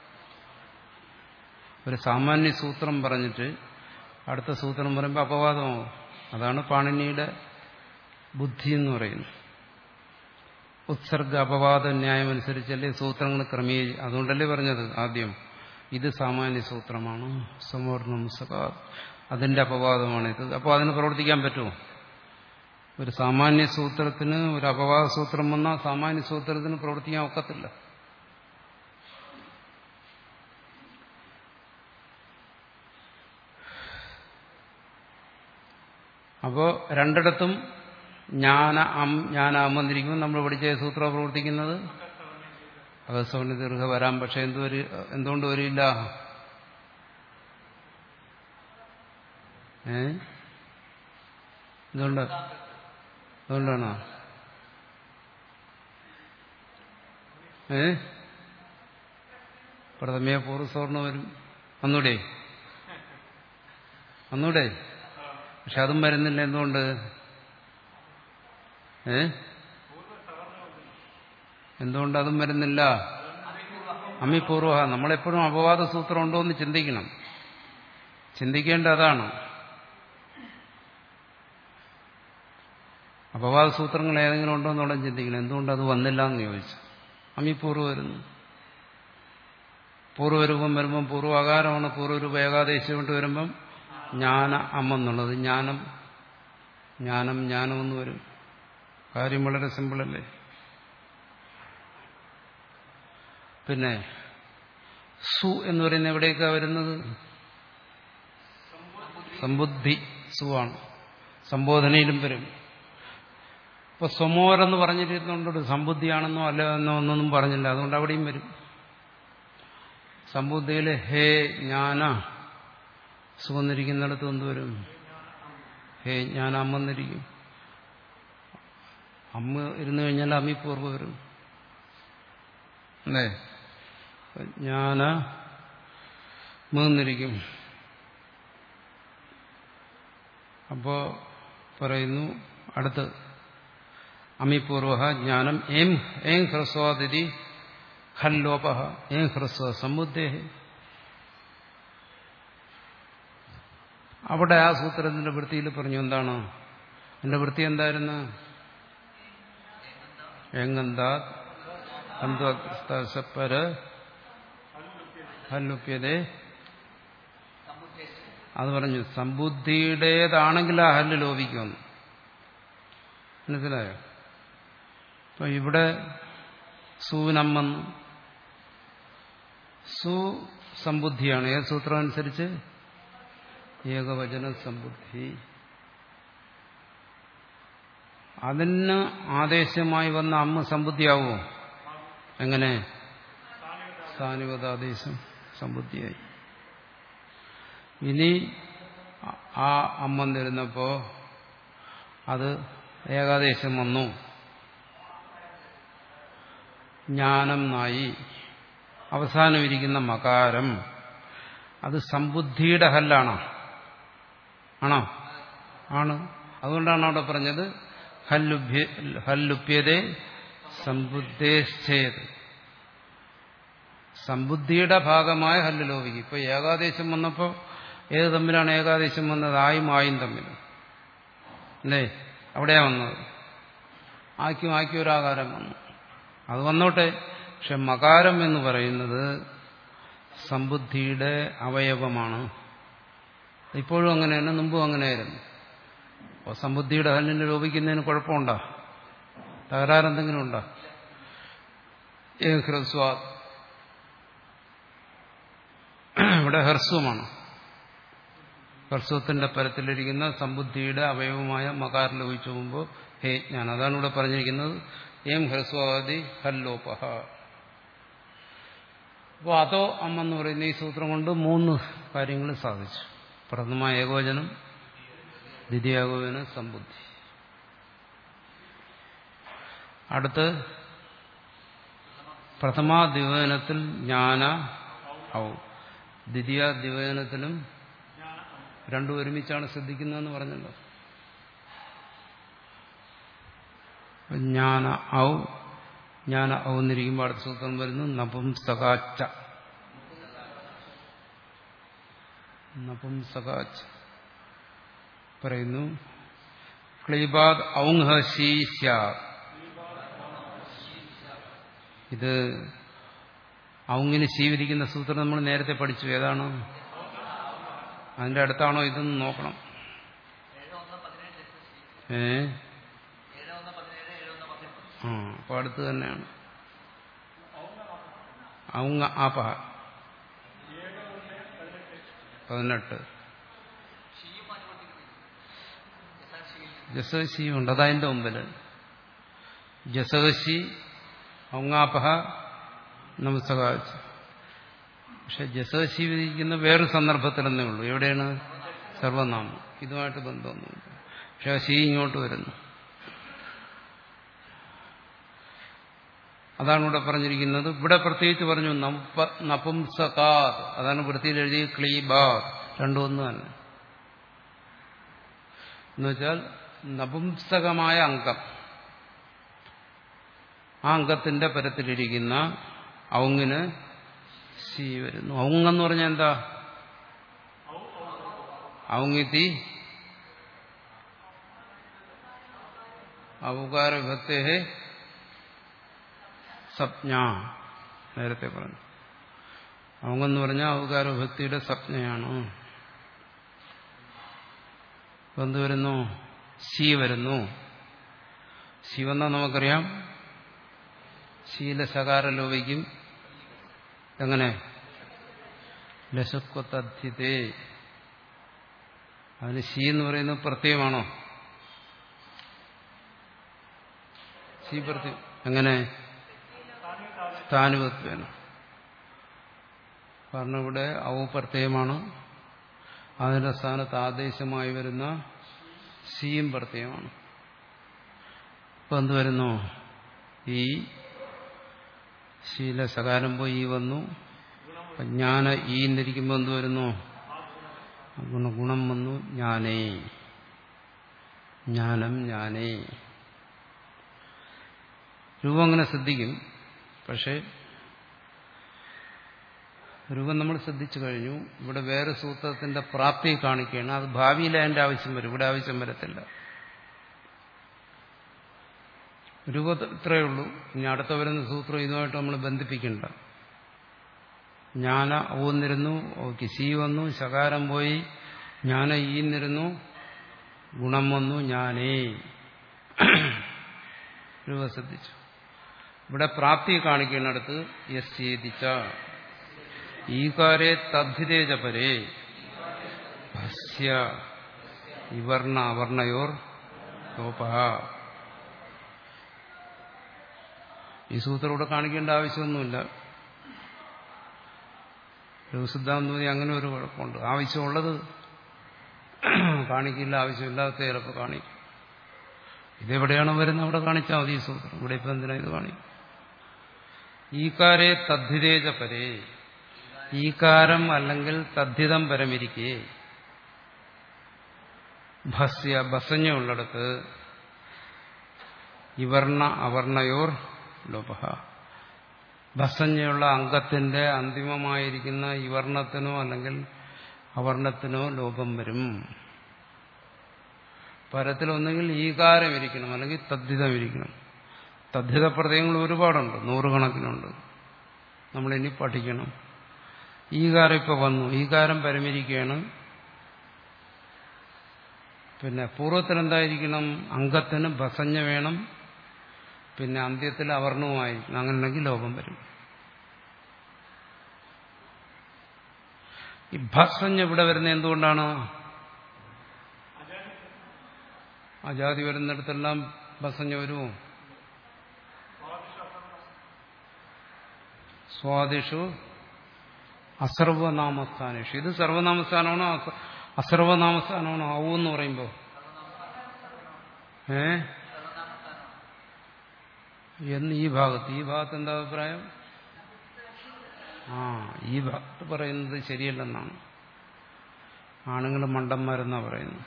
ഒരു സാമാന്യ സൂത്രം പറഞ്ഞിട്ട് അടുത്ത സൂത്രം പറയുമ്പോൾ അപവാദമാവും അതാണ് പാണിനിയുടെ ബുദ്ധി എന്ന് പറയുന്നത് ഉത്സർഗ അപവാദ ന്യായം അനുസരിച്ചല്ലേ സൂത്രങ്ങൾ ക്രമീകരി അതുകൊണ്ടല്ലേ പറഞ്ഞത് ആദ്യം ഇത് സാമാന്യ സൂത്രമാണ് സമൂർണം സകാ അതിന്റെ അപവാദമാണിത് അപ്പോൾ അതിന് പ്രവർത്തിക്കാൻ പറ്റുമോ ഒരു സാമാന്യ സൂത്രത്തിന് ഒരു അപവാദ സൂത്രം വന്നാൽ സാമാന്യ സൂത്രത്തിന് പ്രവർത്തിക്കാൻ ഒക്കത്തില്ല അപ്പോ രണ്ടിടത്തും ജ്ഞാന അം ജ്ഞാന അം വന്നിരിക്കുമ്പോൾ നമ്മൾ പഠിച്ച സൂത്രം പ്രവർത്തിക്കുന്നത് അകസ്വന് ദീർഘ വരാം പക്ഷെ എന്ത് വരി എന്തുകൊണ്ട് വരില്ല ഏ എന്തുകൊണ്ട് അതുകൊണ്ടാണോ ഏ പ്രഥമയ പൂർവ്വസവർണ വരും വന്നൂടെ വന്നൂടെ പക്ഷെ അതും വരുന്നില്ല എന്തുകൊണ്ട് ഏ എന്തുകൊണ്ട് അതും വരുന്നില്ല അമ്മിപൂർവ നമ്മളെപ്പോഴും അപവാദ സൂത്രം ഉണ്ടോ എന്ന് ചിന്തിക്കണം ചിന്തിക്കേണ്ട അതാണ് അപവാദ സൂത്രങ്ങൾ ഏതെങ്കിലും ഉണ്ടോ എന്നുള്ള ചിന്തിക്കണം എന്തുകൊണ്ട് അത് വന്നില്ല എന്ന് ചോദിച്ചു അമ്മിപൂർവ്വ വരുന്നു പൂർവ്വരൂപം വരുമ്പം പൂർവ്വാകാരമാണ് പൂർവ്വരൂപ ഏകാദേശം കൊണ്ട് വരുമ്പം ജ്ഞാന അമ്മെന്നുള്ളത് ജ്ഞാനം ജ്ഞാനം ജ്ഞാനം എന്ന് വരും കാര്യം വളരെ സിമ്പിളല്ലേ പിന്നെ സു എന്ന് പറയുന്നത് എവിടേക്കാ വരുന്നത് സമ്പുദ്ധി സുവാണ് സംബോധനയിലും വരും ഇപ്പൊ സ്വമോരെന്ന് പറഞ്ഞിരുന്നുണ്ട് സമ്പുദ്ധിയാണെന്നോ അല്ല എന്നോ ഒന്നൊന്നും പറഞ്ഞില്ല അതുകൊണ്ട് അവിടെയും വരും സമ്പുദ്ധിയിൽ ഹേ ജ്ഞാന സുവന്നിരിക്കുന്നിടത്ത് എന്തുവരും ഹേ ജ്ഞാന അമ്മന്നിരിക്കും അമ്മ ഇരുന്നു കഴിഞ്ഞാൽ അമ്മിപ്പൂർവ്വം വരും അല്ലേ ജ്ഞാന മൂന്നിരിക്കും അപ്പോ പറയുന്നു അടുത്ത് അമിപൂർവ ജ്ഞാനം ഏം ഏം ഹ്രസ്വാതിഥി ഹല്ലോപ ഏം ഹ്രസ്വ സമുദ്ദേ അവിടെ ആ സൂത്രത്തിന്റെ വൃത്തിയിൽ പറഞ്ഞു എന്താണ് എന്റെ വൃത്തി എന്തായിരുന്നു എങ്ങന്താ അന്തപര ഹല്ലുപ്യതേ അത് പറഞ്ഞു സമ്പുദ്ധിയുടേതാണെങ്കിൽ ആ ഹല്ല് ലോപിക്കുമെന്ന് മനസ്സിലായോ അപ്പൊ ഇവിടെ സൂനമ്മെന്ന് സു സമ്പുദ്ധിയാണ് ഏത് സൂത്രം അനുസരിച്ച് ഏകവചന സമ്പുദ്ധി അതിന് ആദേശമായി വന്ന അമ്മ സമ്പുദ്ധിയാവുമോ എങ്ങനെ സ്ഥാനികതാദേശം സമ്പുദ്ധിയായി ഇനി ആ അമ്മ വന്നിരുന്നപ്പോ അത് ഏകാദേശം വന്നു ജ്ഞാനം നായി അവസാനം ഇരിക്കുന്ന മകാരം അത് സമ്പുദ്ധിയുടെ ഹല്ലാണോ ആണോ ആണ് അതുകൊണ്ടാണ് അവിടെ പറഞ്ഞത് ഹല്ലുഭ്യ ഹല്ലുപ്യതേ സമ്പുദ്ധേശ്ചേത് സമ്പുദ്ധിയുടെ ഭാഗമായ ഹല്ല് ലോപിക്കും ഇപ്പൊ ഏകാദേശം വന്നപ്പോൾ ഏത് തമ്മിലാണ് ഏകാദേശം വന്നത് ആയും ആയും തമ്മിൽ അല്ലേ അവിടെയാ വന്നത് ആക്കും ആക്കി ഒരാകാരം വന്നു അത് വന്നോട്ടെ പക്ഷെ മകാരം എന്ന് പറയുന്നത് സമ്പുദ്ധിയുടെ അവയവമാണ് ഇപ്പോഴും അങ്ങനെയാണ് മുമ്പും അങ്ങനെയായിരുന്നു അപ്പോൾ സമ്പുദ്ധിയുടെ ഹല്ലിന് ലോപിക്കുന്നതിന് കുഴപ്പമുണ്ടോ തകരാറെന്തെങ്കിലും ഉണ്ടോ ഏ ഹ്രസ്വാ ഇവിടെ ഹ്രസ്വമാണ് ഹ്രസ്വത്തിന്റെ പരത്തിലിരിക്കുന്ന സമ്പുദ്ധിയുടെ അവയവമായ മകാരം ലോപിച്ചു പോകുമ്പോൾ ഹേ ഞാൻ അതാണ് ഇവിടെ പറഞ്ഞിരിക്കുന്നത് ഏം ഹ്രസ്വാദി ഹല്ലോപഹ അപ്പോൾ അതോ അമ്മ എന്ന് പറയുന്ന ഈ സൂത്രം കൊണ്ട് മൂന്ന് കാര്യങ്ങൾ സാധിച്ചു പ്രഥമ ഏകോചനം ദ്വിതീയാഗോചനം സമ്പുദ്ധി അടുത്ത് പ്രഥമ ദ്വിവേദനത്തിൽ ജ്ഞാന ഔ ദ്വിതീയ ദ്വിവേദനത്തിലും രണ്ടും ഒരുമിച്ചാണ് ശ്രദ്ധിക്കുന്നതെന്ന് പറഞ്ഞല്ലോ ജ്ഞാന ഔ ജ്ഞാന ഔ എന്നിരിക്കുമ്പോൾ അടുത്ത സൂത്രം വരുന്നു നപുംസകാച്ച നപുംസകാച്ച പറയുന്നു ക്ലീബാദ് ഔങ്ഹശീ ഇത് ഔങ്ങിന് ശീവിരിക്കുന്ന സൂത്രം നമ്മൾ നേരത്തെ പഠിച്ചു ഏതാണ് അതിന്റെ അടുത്താണോ ഇതെന്ന് നോക്കണം ഏഴ് ഒന്ന് പതിനേഴ് ഏ ഏഴ് ഒന്ന് പതിനേഴ് ഏഴ് ഒന്ന് പതിനെട്ട് ആ അപ്പൊ അടുത്ത് തന്നെയാണ് ഔങ്ങ ആപഹ പതിനെട്ട് ഷിയും അനുവർത്തിക്കുന്നില്ല യഥാശീലിൽ ജസഹശി ഉണ്ട് അതതിന്റെ മുമ്പിൽ ജസഹശി ഔങ്ങാപഹ നമസ്തകാച്ച് പക്ഷെ ജസഹശി വിധിക്കുന്ന വേറൊരു സന്ദർഭത്തിലെന്നേ ഉള്ളൂ എവിടെയാണ് സർവനാമം ഇതുമായിട്ട് ബന്ധമൊന്നുമില്ല പക്ഷെ ആ ശി ഇങ്ങോട്ട് വരുന്നു അതാണ് ഇവിടെ പറഞ്ഞിരിക്കുന്നത് ഇവിടെ പ്രത്യേകിച്ച് പറഞ്ഞു നപ- നപുംസകാത് അതാണ് വൃത്തിയിൽ എഴുതി ക്ലീബാത് രണ്ടും ഒന്ന് തന്നെ എന്നുവെച്ചാൽ നപുംസകമായ അംഗം ആ അംഗത്തിന്റെ പരത്തിലിരിക്കുന്ന ഔങ്ങിന് സി വരുന്നു ഔങ്ങെന്ന് പറഞ്ഞാൽ എന്താ ഔങ്ങിത്തി ഔകാര വിഭക്തേ സപ്ഞ നേരത്തെ പറഞ്ഞു ഔങ്ങെന്ന് പറഞ്ഞാൽ ഔകാര വിഭക്തിയുടെ സപ്ഞയാണ് ഇപ്പൊ എന്ത് വരുന്നു ശി വരുന്നു ശിവെന്നാ നമുക്കറിയാം ശീലശകാര ലോപിക്കും എങ്ങനെ ലശക്വത്തധ്യതേ അതിന് ശി എന്ന് പറയുന്നത് പ്രത്യയമാണോ ശി പ്രത്യം എങ്ങനെ സ്ഥാനുവത്വേന കാരണം ഇവിടെ ഔ പ്രത്യയമാണ് അതിന്റെ സ്ഥാനത്ത് ആദേശമായി വരുന്ന സിയും പ്രത്യയമാണ് ഇപ്പൊ എന്ത് വരുന്നു ഈ ശീലസകാരം പോയി ഈ വന്നു അപ്പൊ ജ്ഞാന ഈ എന്നിരിക്കുമ്പോൾ എന്ത് വരുന്നു ഗുണ ഗുണം വന്നു ജ്ഞാനേ ജ്ഞാനം ജ്ഞാനേ രൂപം അങ്ങനെ ശ്രദ്ധിക്കും പക്ഷേ രൂപം നമ്മൾ ശ്രദ്ധിച്ചു കഴിഞ്ഞു ഇവിടെ വേറെ സൂത്രത്തിന്റെ പ്രാപ്തി കാണിക്കുകയാണ് അത് ഭാവിയിൽ അതിന്റെ ആവശ്യം വരും ഇവിടെ ആവശ്യം വരത്തില്ല രൂപം ഇത്രയേ ഉള്ളൂ ഇനി അടുത്ത വരുന്ന സൂത്രം ഇതുമായിട്ട് നമ്മൾ ബന്ധിപ്പിക്കണ്ട ജ്ഞാന ഊന്നിരുന്നു ഓക്കെ സി വന്നു ശകാരം പോയി ജ്ഞാന ഈന്നിരുന്നു ഗുണം വന്നു ഞാനേ രൂപ ശ്രദ്ധിച്ചു ഇവിടെ പ്രാപ്തി കാണിക്കുന്നിടത്ത് യസ് ചേതിച്ച ഈകാരെ തദ്ധിതേജ പരേ ഭസ്യ വിവർണ അവർണയോർ ലോപ ഈ സൂത്രം ഇവിടെ കാണിക്കേണ്ട ആവശ്യമൊന്നുമില്ല ലഘുസിദ്ധാന്തം അങ്ങനെ ഒരു കുഴപ്പമുണ്ട് ആവശ്യമുള്ളത് കാണിക്കില്ല ആവശ്യമില്ലാത്ത ചിലപ്പോൾ കാണിക്കും ഇതെവിടെയാണോ വരുന്നത് അവിടെ കാണിച്ചാൽ മതി ഈ സൂത്രം ഇവിടെ ഇപ്പം എന്തിനാ ഇത് കാണിക്കും ഈകാരെ തദ്ധിതേജ പരേ ഈകാരം അല്ലെങ്കിൽ തദ്ധിതം പരമിരിക്കെ ഭസ്യ ബസഞ്ഞ ഉള്ളിടത്ത് ഇവർണ അവർണയോർ ലോപ ഭസഞ്ഞയുള്ള അംഗത്തിന്റെ അന്തിമമായിരിക്കുന്ന ഇവർണത്തിനോ അല്ലെങ്കിൽ അവർണത്തിനോ ലോപം വരും പരത്തിലൊന്നെങ്കിൽ ഈകാരം ഇരിക്കണം അല്ലെങ്കിൽ തദ്ധിതം ഇരിക്കണം തദ്ധിത പ്രത്യയങ്ങൾ ഒരുപാടുണ്ട് നൂറുകണക്കിനുണ്ട് നമ്മളിനി പഠിക്കണം ഈകാരം ഇപ്പൊ വന്നു ഈകാരം പരമിരിക്കുകയാണ് പിന്നെ പൂർവ്വത്തിൽ എന്തായിരിക്കണം അംഗത്തിന് ഭസഞ്ഞ വേണം പിന്നെ അന്ത്യത്തിൽ അവർണവുമായിരിക്കണം അങ്ങനെയുണ്ടെങ്കിൽ ലോകം വരും ഈ ഭസഞ്ഞ ഇവിടെ വരുന്നത് എന്തുകൊണ്ടാണ് അജാതി വരുന്നിടത്തെല്ലാം ഭസഞ്ഞ വരുമോ സ്വാദിഷു അസർവനാമസ്ഥാനേഷു ഇത് സർവനാമസ്ഥാനമാണോ അസ- അസർവനാമസ്ഥാനമാണോ ആവൂ എന്ന് പറയുമ്പോ ഏ എന്ന് ഈ ഭാഗത്ത് ഈ ഭാഗത്ത് എന്താ അഭിപ്രായം ആ ഈ ഭാഗത്ത് പറയുന്നത് ശരിയല്ലെന്നാണ് ആണുങ്ങൾ മണ്ടന്മാരെന്നാ പറയുന്നത്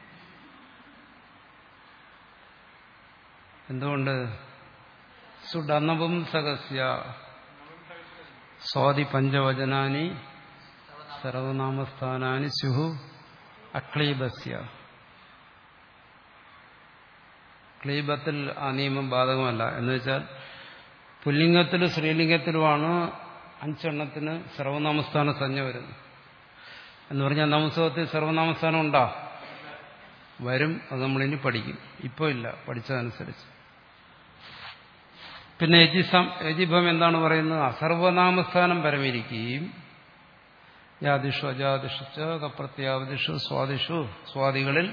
എന്തുകൊണ്ട് സുഡന്നവും സഹസ്യ സ്വാതി പഞ്ചവചനാനി സർവനാമസ്ഥാനാനി സ്യുഹു അക്ലീബസ്യ ക്ലീബത്തിൽ ആ നിയമം ബാധകമല്ല എന്ന് വെച്ചാൽ പുല്ലിംഗത്തിലും സ്ത്രീലിംഗത്തിലുമാണ് അഞ്ചെണ്ണത്തിന് സർവനാമസ്ഥാന സഞ്ജ വരുന്നത് എന്ന് പറഞ്ഞാൽ നമസ്തവത്തിൽ സർവനാമസ്ഥാനം ഉണ്ടോ വരും അത് നമ്മളിനി പഠിക്കും ഇപ്പോൾ ഇല്ല പഠിച്ചതനുസരിച്ച് പിന്നെ യജിസം യജിഭം എന്താണ് പറയുന്നത് അസർവനാമസ്ഥാനം പരമിരിക്കുകയും യാദിഷു അജാദിഷു ച കപ്രത്യാവദിഷു സ്വാദിഷു സ്വാദികളിൽ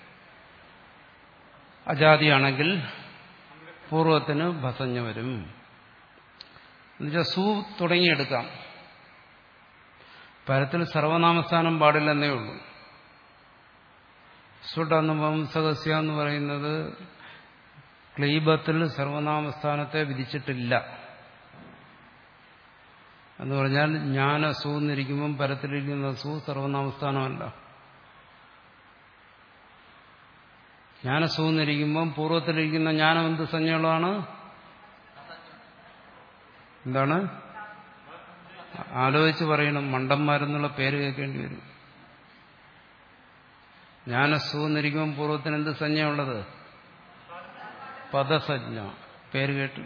അജാതിയാണെങ്കിൽ പൂർവത്തിന് ഭസഞ്ഞ വരും എന്നുവെച്ചാൽ സു തുടങ്ങിയെടുക്കാം പരത്തിൽ സർവനാമസ്ഥാനം പാടില്ലെന്നേ ഉള്ളൂ സുഡനുവംസകസ്യ എന്ന് പറയുന്നത് ക്ലീബത്തിൽ സർവനാമസ്ഥാനത്തെ വിധിച്ചിട്ടില്ല എന്ന് പറഞ്ഞാൽ ജ്ഞാന സൂ എന്നിരിക്കുമ്പം പരത്തിലിരിക്കുന്ന സൂ സർവനാമസ്ഥാനമല്ല ജ്ഞാനസൂ എന്നിരിക്കുമ്പം പൂർവ്വത്തിലിരിക്കുന്ന ജ്ഞാനം എന്ത് സംജ്ഞകളാണ് എന്താണ് ആലോചിച്ച് പറയണം മണ്ടന്മാരെന്നുള്ള പേര് കേൾക്കേണ്ടി വരും ജ്ഞാനസൂ എന്നിരിക്കുമ്പോൾ പൂർവ്വത്തിന് എന്ത് സംജ്ഞയുള്ളത് പദസജ്ഞ പേര് കേട്ടു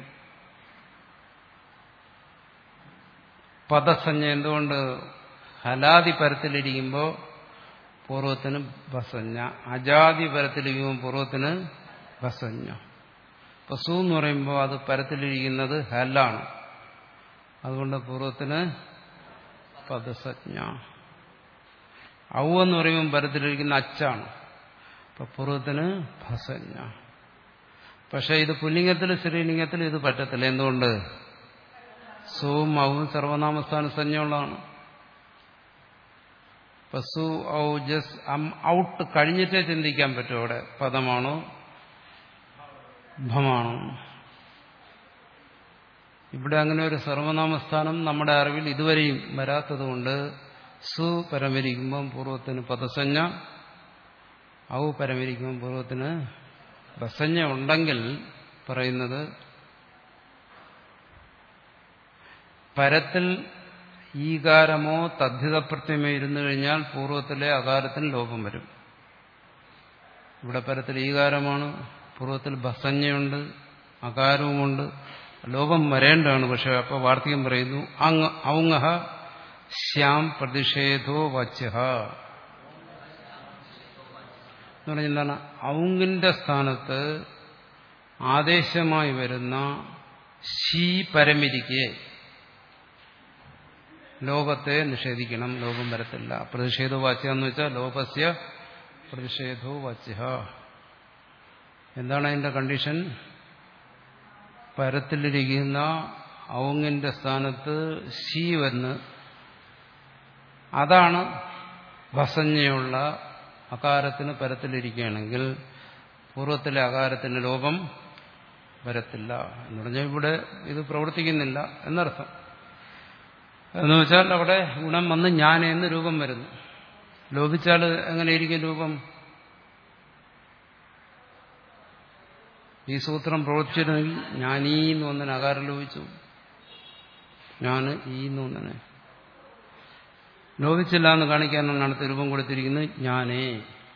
പദസഞ്ജ എന്തുകൊണ്ട് ഹലാദി പരത്തിലിരിക്കുമ്പോൾ പൂർവ്വത്തിന് ഭസഞ്ജ അജാതി പരത്തിലിരിക്കുമ്പോൾ പൂർവ്വത്തിന് ഭസഞ്ജ ഇപ്പൊ സു എന്ന് പറയുമ്പോൾ അത് പരത്തിലിരിക്കുന്നത് ഹലാണ് അതുകൊണ്ട് പൂർവ്വത്തിന് പദസജ്ഞ ഔ എന്ന് പറയുമ്പോൾ പരത്തിലിരിക്കുന്ന അച്ചാണ് അപ്പൊ പൂർവ്വത്തിന് ഭസഞ്ജ പക്ഷെ ഇത് പുല്ലിംഗത്തിൽ സ്ത്രീലിംഗത്തിൽ ഇത് പറ്റത്തില്ല എന്തുകൊണ്ട് സുവും ഔവും സർവനാമസ്ഥാന സഞ്ജയുള്ളതാണ് ഇപ്പൊ സു ഔ ജസ് അം ഔട്ട് കഴിഞ്ഞിട്ടേ ചിന്തിക്കാൻ പറ്റും അവിടെ പദമാണോ ഭമാണോ ഇവിടെ അങ്ങനെ ഒരു സർവനാമസ്ഥാനം നമ്മുടെ അറിവിൽ ഇതുവരെയും വരാത്തതുകൊണ്ട് സു പരമരിക്കുമ്പം പൂർവ്വത്തിന് പദസഞ്ജ ഔ പരമരിക്കുമ്പം പൂർവ്വത്തിന് ബസഞ്ജ ഉണ്ടെങ്കിൽ പറയുന്നത് പരത്തിൽ ഈകാരമോ തദ്ധിതപ്രത്യമോ ഇരുന്നു കഴിഞ്ഞാൽ പൂർവ്വത്തിലെ അകാരത്തിന് ലോപം വരും ഇവിടെ പരത്തിൽ ഈകാരമാണ് പൂർവ്വത്തിൽ ബസഞ്ജയുണ്ട് അകാരവുമുണ്ട് ലോപം വരേണ്ടതാണ് പക്ഷെ അപ്പോൾ വാർത്തികം പറയുന്നു അങ് ഔങ്ങഹ ശ്യാം പ്രതിഷേധോ വച്യ എന്ന് പറഞ്ഞാൽ എന്താണ് ഔങ്ങിന്റെ സ്ഥാനത്ത് ആദേശമായി വരുന്ന ശീ പരമിരിക്കെ ലോകത്തെ നിഷേധിക്കണം ലോകം വരത്തില്ല പ്രതിഷേധോ വാച്യ എന്ന് വെച്ചാൽ ലോകസ്യ പ്രതിഷേധോ വാച്യ എന്താണ് അതിന്റെ കണ്ടീഷൻ പരത്തിലിരിക്കുന്ന ഔങ്ങിന്റെ സ്ഥാനത്ത് ശീ വന്ന് അതാണ് ഭസഞ്ജയുള്ള അകാരത്തിന് പരത്തിലിരിക്കുകയാണെങ്കിൽ പൂർവ്വത്തിലെ അകാരത്തിന് ലോപം വരത്തില്ല എന്ന് പറഞ്ഞാൽ ഇവിടെ ഇത് പ്രവർത്തിക്കുന്നില്ല എന്നർത്ഥം എന്ന് വെച്ചാൽ അവിടെ ഗുണം വന്ന് ഞാൻ എന്ന് രൂപം വരുന്നു ലോപിച്ചാൽ എങ്ങനെയിരിക്കും രൂപം ഈ സൂത്രം പ്രവർത്തിച്ചിരുന്നെങ്കിൽ ഞാൻ ഈ എന്ന് വന്നതിന് അകാരം ലോപിച്ചു ഞാൻ ഈ എന്ന് വന്നനെ ലോപിച്ചില്ല എന്ന് കാണിക്കാനാണ് അടുത്ത രൂപം കൊടുത്തിരിക്കുന്നത് ഞാനേ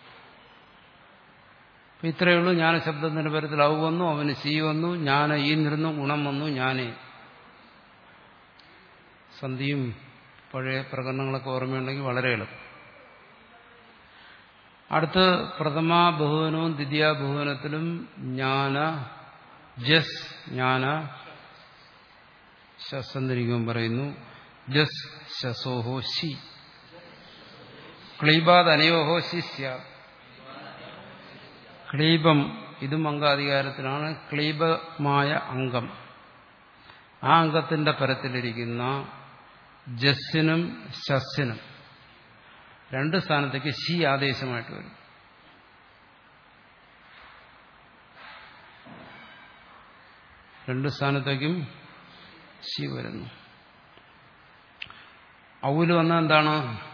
അപ്പൊ ഇത്രയേ ഉള്ളൂ ജ്ഞാന ശബ്ദത്തിന്റെ പരത്തിൽ അവ വന്നു അവന് സി വന്നു ഞാൻ ഈ നിരുന്നു ഗുണം വന്നു ഞാനേ സന്ധിയും പഴയ പ്രകടനങ്ങളൊക്കെ ഓർമ്മയുണ്ടെങ്കിൽ വളരെ എളുപ്പം അടുത്ത് പ്രഥമ ബഹുവനവും ദ്വിതീയ ബഹുവനത്തിലും ജ്ഞാന ജസ് ജ്ഞാന ശസ്സന്നിരിക്കും പറയുന്നു ജസ് ശസോഹോ ശി ക്ലീബാദ് അനയോഹോ ശിസ്യ ക്ലീബം ഇതും അംഗാധികാരത്തിലാണ് ക്ലീബമായ അംഗം ആ അംഗത്തിന്റെ പരത്തിലിരിക്കുന്ന ജസ്സിനും ശസ്സിനും രണ്ട് സ്ഥാനത്തേക്ക് ശി ആദേശമായിട്ട് വരും രണ്ട് സ്ഥാനത്തേക്കും ശി വരുന്നു ഔല് വന്ന എന്താണ്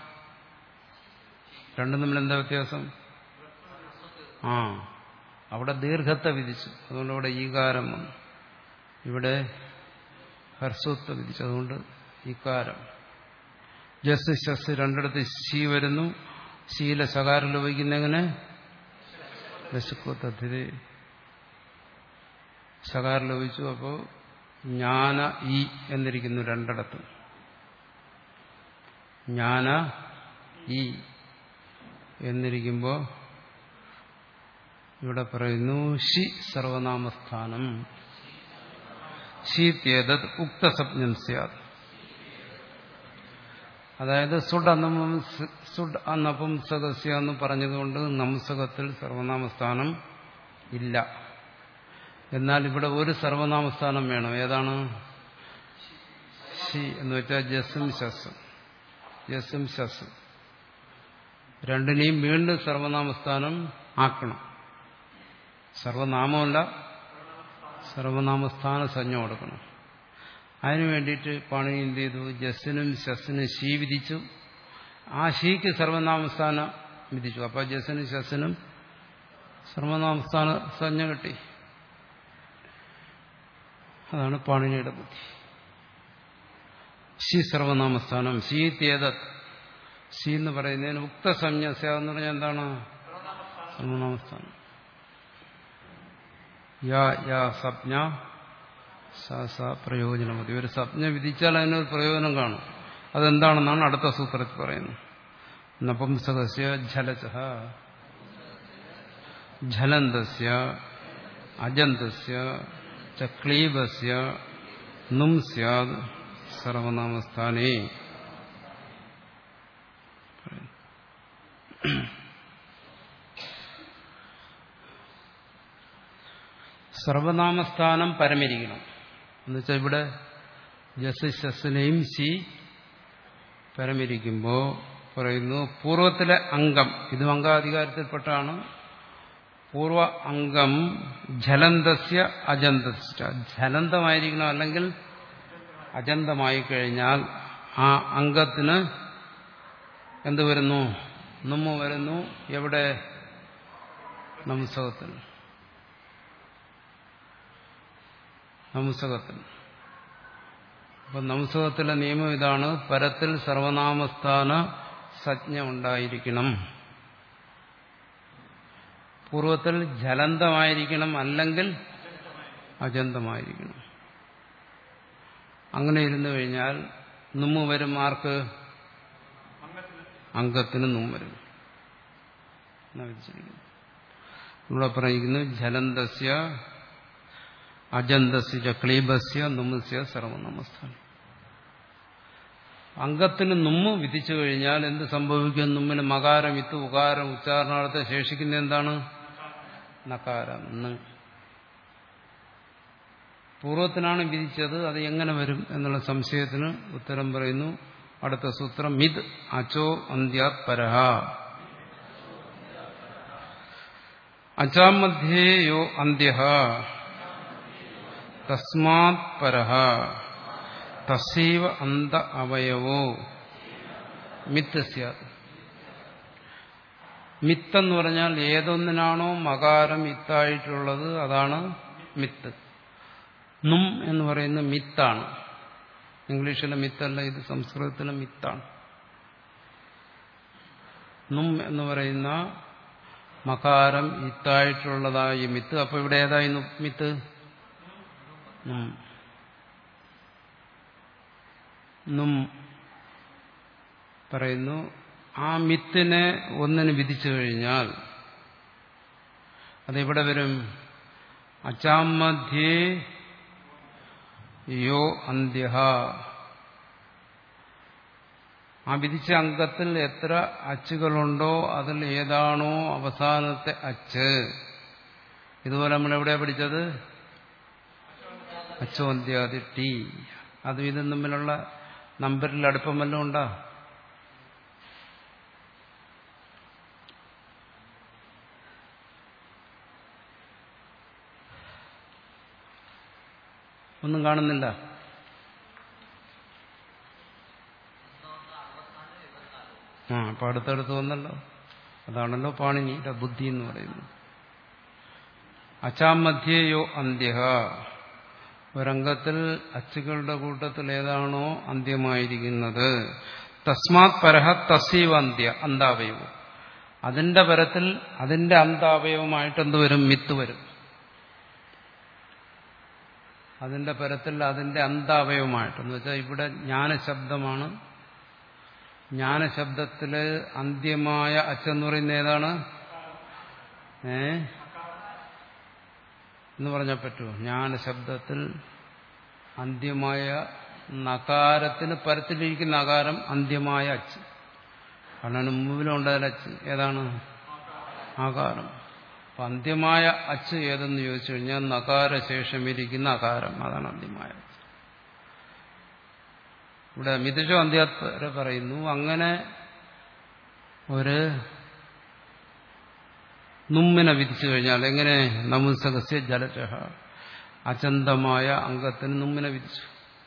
രണ്ടും തമ്മിൽ എന്താ വ്യത്യാസം ആ അവിടെ ദീർഘത്തെ വിധിച്ചു അതുകൊണ്ട് അവിടെ ഈകാരം വന്നു ഇവിടെ ഹർസ്വത്വ വിധിച്ചു അതുകൊണ്ട് ഈകാരം ജസ് ശസ് രണ്ടിടത്ത് ശീ വരുന്നു ശീല സകാരം ലോപിക്കുന്ന എങ്ങനെ വിശുക്കത്തത്തില് സകാരം ലോപിച്ചു അപ്പോൾ ജ്ഞാന ഈ എന്നിരിക്കുന്നു രണ്ടിടത്തും ജ്ഞാന ഈ എന്നിരിക്കുമ്പോൾ ഇവിടെ പറയുന്നു ഷി സർവനാമസ്ഥാനം ശീത്യേതത് ഉക്തസപ്നം സ്യാത് അതായത് സുഡ് അന്നപം സുഡ് അന്നപംസകസ്യ എന്ന് പറഞ്ഞതുകൊണ്ട് നംസകത്തിൽ സർവനാമസ്ഥാനം ഇല്ല എന്നാൽ ഇവിടെ ഒരു സർവനാമസ്ഥാനം വേണം ഏതാണ് ഷി എന്ന് വെച്ചാൽ ജസും ശസും ജസും ശസും രണ്ടിനെയും വീണ്ടും സർവനാമസ്ഥാനം ആക്കണം സർവനാമമല്ല സർവനാമസ്ഥാന സഞ്ജ കൊടുക്കണം അതിനു വേണ്ടിയിട്ട് പാണി എന്ത് ചെയ്തു ജസ്സിനും ശസ്സിനും ശീ വിധിച്ചു ആ ഷീക്ക് സർവനാമസ്ഥാനം വിധിച്ചു അപ്പൊ ജസ്സിനും ശസ്സിനും സർവനാമസ്ഥാന സഞ്ജ കിട്ടി അതാണ് പാണിനിയുടെ ബുദ്ധി ശി സർവനാമസ്ഥാനം ശീ തേതത് ശി എന്ന് പറയുന്നതിന് ഉക്തസഞ്ജ എന്ന് പറഞ്ഞാൽ എന്താണ് സർവനാമസ്ഥാനം യാ യാ സപ്ന സ സ പ്രയോജനമതി ഒരു സപ്ന വിധിച്ചാൽ അതിനൊരു പ്രയോജനം കാണും അതെന്താണെന്നാണ് അടുത്ത സൂത്രത്തിൽ പറയുന്നത് നപംസകസ്യ ജലച ഝലന്തസ്യ അജന്തസ്യ ചക്ലീബസ്യ നും സ്യാദ് സർവനാമസ്ഥാനേ സർവനാമസ്ഥാനം പരമിരിക്കണം എന്നുവെച്ചാൽ ഇവിടെ ജസ് ശസ്സിനെയും സി പരമിരിക്കുമ്പോൾ പറയുന്നു പൂർവത്തിലെ അംഗം ഇതും അംഗാധികാരത്തിൽപ്പെട്ടാണ് പൂർവ അംഗം ജലന്തസ്യ അജന്തസ്യ ജലന്തമായിരിക്കണം അല്ലെങ്കിൽ അജന്തമായി കഴിഞ്ഞാൽ ആ അംഗത്തിന് എന്ത് വരുന്നു നമ്മ വരുന്നു എവിടെ നംസകത്തിൽ നംസകത്തിൽ അപ്പൊ നംസകത്തിലെ നിയമം ഇതാണ് പരത്തിൽ സർവനാമസ്ഥാന സജ്ഞ ഉണ്ടായിരിക്കണം പൂർവത്തിൽ ജലന്തമായിരിക്കണം അല്ലെങ്കിൽ അജന്തമായിരിക്കണം അങ്ങനെ ഇരുന്നു കഴിഞ്ഞാൽ നുമ്മ വരും ആർക്ക് അംഗത്തിന് നും വരും ഇവിടെ പറയുന്നു ജലന്തസ്യ അജന്തസ്യ ക്ലീബസ്യ നുമസ്യ സർവനമസ്ഥാനം അംഗത്തിന് നുമ്മ് വിധിച്ചു കഴിഞ്ഞാൽ എന്ത് സംഭവിക്കും നുമ്മിന് മകാരം ഇത്ത് ഉകാരം ഉച്ചാരണാർത്ഥം ശേഷിക്കുന്ന എന്താണ് നകാരം ന് പൂർവ്വത്തിനാണ് വിധിച്ചത് അത് എങ്ങനെ വരും എന്നുള്ള സംശയത്തിന് ഉത്തരം പറയുന്നു അടുത്ത സൂത്രം മിത് അചോ അന്ത്യാത് പരഹ അചാം മധ്യേ യോ അന്ത്യ തസ്മാത് പരഹ തസീവ അന്ത അവയവോ മിത്ത് സ്യാത് മിത്തെന്ന് പറഞ്ഞാൽ ഏതൊന്നിനാണോ മകാരം ഇത്തായിട്ടുള്ളത് അതാണ് മിത്ത് നും എന്ന് പറയുന്നത് മിത്താണ് ഇംഗ്ലീഷിലെ മിത്തല്ല ഇത് സംസ്കൃതത്തിലെ മിത്താണ് നും എന്ന് പറയുന്ന മകാരം ഇത്തായിട്ടുള്ളതായി മിത്ത് അപ്പൊ ഇവിടെ ഏതായി നു- മിത്ത് നും നും പറയുന്നു ആ മിത്തിനെ ഒന്നിന് വിധിച്ചു കഴിഞ്ഞാൽ അതെവിടെ വരും അച്ചാമധ്യേ യോ അന്ത്യ ആ വിധിച്ച അംഗത്തിൽ എത്ര അച്ചുകളുണ്ടോ അതിൽ ഏതാണോ അവസാനത്തെ അച്ച് ഇതുപോലെ നമ്മൾ എവിടെയാ പഠിച്ചത് അച്ചോന്ത്യാദി ടി അതും ഇതും തമ്മിലുള്ള നമ്പറിൽ അടുപ്പം വല്ലതും ഉണ്ടോ ഒന്നും കാണുന്നില്ല ആ അപ്പൊ അടുത്തടുത്ത് വന്നല്ലോ അതാണല്ലോ പാണിനിയുടെ ബുദ്ധി എന്ന് പറയുന്നത് അച്ചാം മധ്യേയോ അന്ത്യ ഒരംഗത്തിൽ അച്ചുകളുടെ കൂട്ടത്തിൽ ഏതാണോ അന്ത്യമായിരിക്കുന്നത് തസ്മാത് പരഹ തസീവ അന്ത്യ അന്താവയവം അതിന്റെ പരത്തിൽ അതിന്റെ അന്താവയവമായിട്ട് എന്ത് വരും മിത്ത് വരും അതിന്റെ പരത്തിൽ അതിന്റെ അന്താവയവമായിട്ട് എന്ന് വെച്ചാൽ ഇവിടെ ജ്ഞാനശബ്ദമാണ് ജ്ഞാനശബ്ദത്തില് അന്ത്യമായ അച്ചെന്ന് പറയുന്ന ഏതാണ് ഏ എന്ന് പറഞ്ഞാൽ പറ്റുമോ ജ്ഞാനശബ്ദത്തിൽ അന്ത്യമായ നകാരത്തിന് പരത്തിലിരിക്കുന്ന അകാരം അന്ത്യമായ അച്ച് കാരണം മുമ്പിലുണ്ടായ അച്ച് ഏതാണ് ആകാരം അപ്പൊ അന്ത്യമായ അച്ച് ഏതെന്ന് ചോദിച്ചു കഴിഞ്ഞാൽ നകാരശേഷം ഇരിക്കുന്ന അകാരം അതാണ് അന്ത്യമായ അച്ച് ഇവിടെ മിഥുഷോ അന്ത്യാത്വരെ പറയുന്നു അങ്ങനെ ഒരു നുമ്മിനെ വിധിച്ചു കഴിഞ്ഞാൽ എങ്ങനെ നമുസകസ്യ ജലചഹ അചന്തമായ അംഗത്തിന് നുമ്മിനെ വിധിച്ചു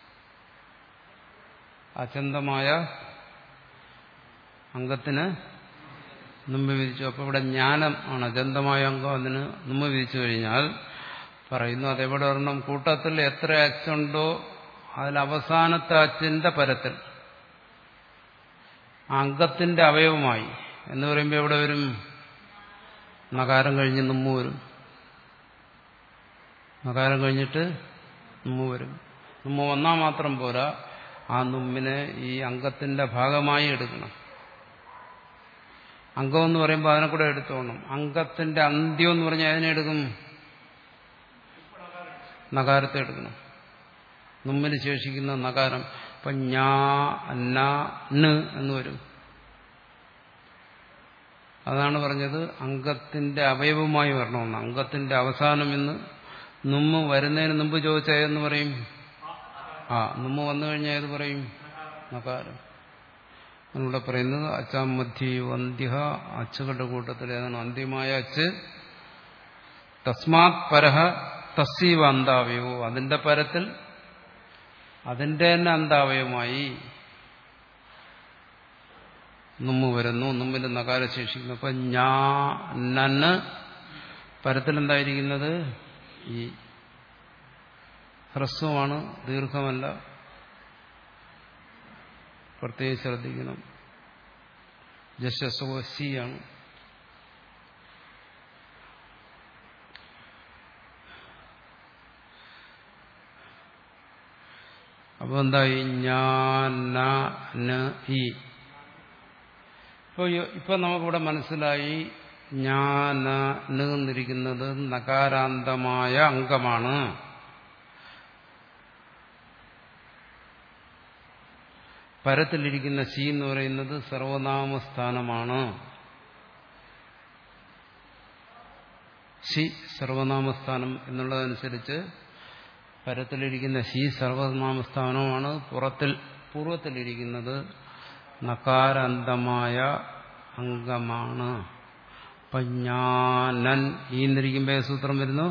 അചന്തമായ അംഗത്തിന് നുമ്പ് വിധിച്ചു അപ്പൊ ഇവിടെ ജ്ഞാനം ആണ് അചന്തമായ അംഗം അതിന് നുമ്പ് വിധിച്ചു കഴിഞ്ഞാൽ പറയുന്നു അതെവിടെ ഒരെണ്ണം കൂട്ടത്തിൽ എത്ര അച്ചുണ്ടോ അതിൽ അവസാനത്തെ അച്ചിന്റെ പരത്തിൽ ആ അംഗത്തിന്റെ അവയവമായി എന്ന് പറയുമ്പോൾ എവിടെ വരും നകാരം കഴിഞ്ഞ് നമ്മു വരും നകാരം കഴിഞ്ഞിട്ട് നമ്മു വരും നമ്മ വന്നാൽ മാത്രം പോരാ ആ നുമ്മിനെ ഈ അംഗത്തിന്റെ ഭാഗമായി എടുക്കണം അംഗം എന്ന് പറയുമ്പോൾ അതിനെ കൂടെ എടുത്തോണം അംഗത്തിന്റെ അന്ത്യം എന്ന് പറഞ്ഞാൽ അതിനെ എടുക്കും നകാരത്തെ എടുക്കണം നുമ്മിന് ശേഷിക്കുന്ന നകാരം ഇപ്പൊ ഞാ ന ന് എന്ന് വരും അതാണ് പറഞ്ഞത് അംഗത്തിന്റെ അവയവമായി വരണമെന്ന് അംഗത്തിന്റെ അവസാനം എന്ന് നുമ്മ് വരുന്നതിന് മുമ്പ് ചോദിച്ച ഏതെന്ന് പറയും ആ നുമ്മ വന്നു കഴിഞ്ഞാൽ ഏത് പറയും നകാരം അതിലൂടെ പറയുന്നത് അച്ചാം മധ്യയോ അന്ത്യ അച്ചുകളുടെ കൂട്ടത്തിൽ ഏതാണ് അന്ത്യമായ അച്ച് തസ്മാത് പരഹ തസ്സീവ അന്താവയോ അതിന്റെ പരത്തിൽ അതിന്റെ തന്നെ അന്താവയമായി നുമ്മ് വരുന്നു നുമ്മിന്റെ നകാര ശേഷിക്കുന്നു അപ്പൊ ഞാ നന്ന് പരത്തിൽ എന്തായിരിക്കുന്നത് ഈ ഹ്രസ്വമാണ് ദീർഘമല്ല പ്രത്യേകം ശ്രദ്ധിക്കണം ജശസ്വ സി ആണ് അപ്പൊ എന്തായി ഞാൻ ഈ ഇപ്പൊ ഇപ്പൊ നമുക്കിവിടെ മനസ്സിലായി ഞാൻ എന്നിരിക്കുന്നത് നകാരാന്തമായ അംഗമാണ് പരത്തിലിരിക്കുന്ന സി എന്ന് പറയുന്നത് സർവനാമസ്ഥാനമാണ് ശി സർവനാമസ്ഥാനം എന്നുള്ളതനുസരിച്ച് പരത്തിലിരിക്കുന്ന ശി സർവനാമസ്ഥാനമാണ് പുറത്തിൽ പൂർവ്വത്തിലിരിക്കുന്നത് നകാരാന്തമായ അംഗമാണ് അപ്പൊ ജ്ഞാനൻ ഈ എന്നിരിക്കുമ്പോ സൂത്രം വരുന്നു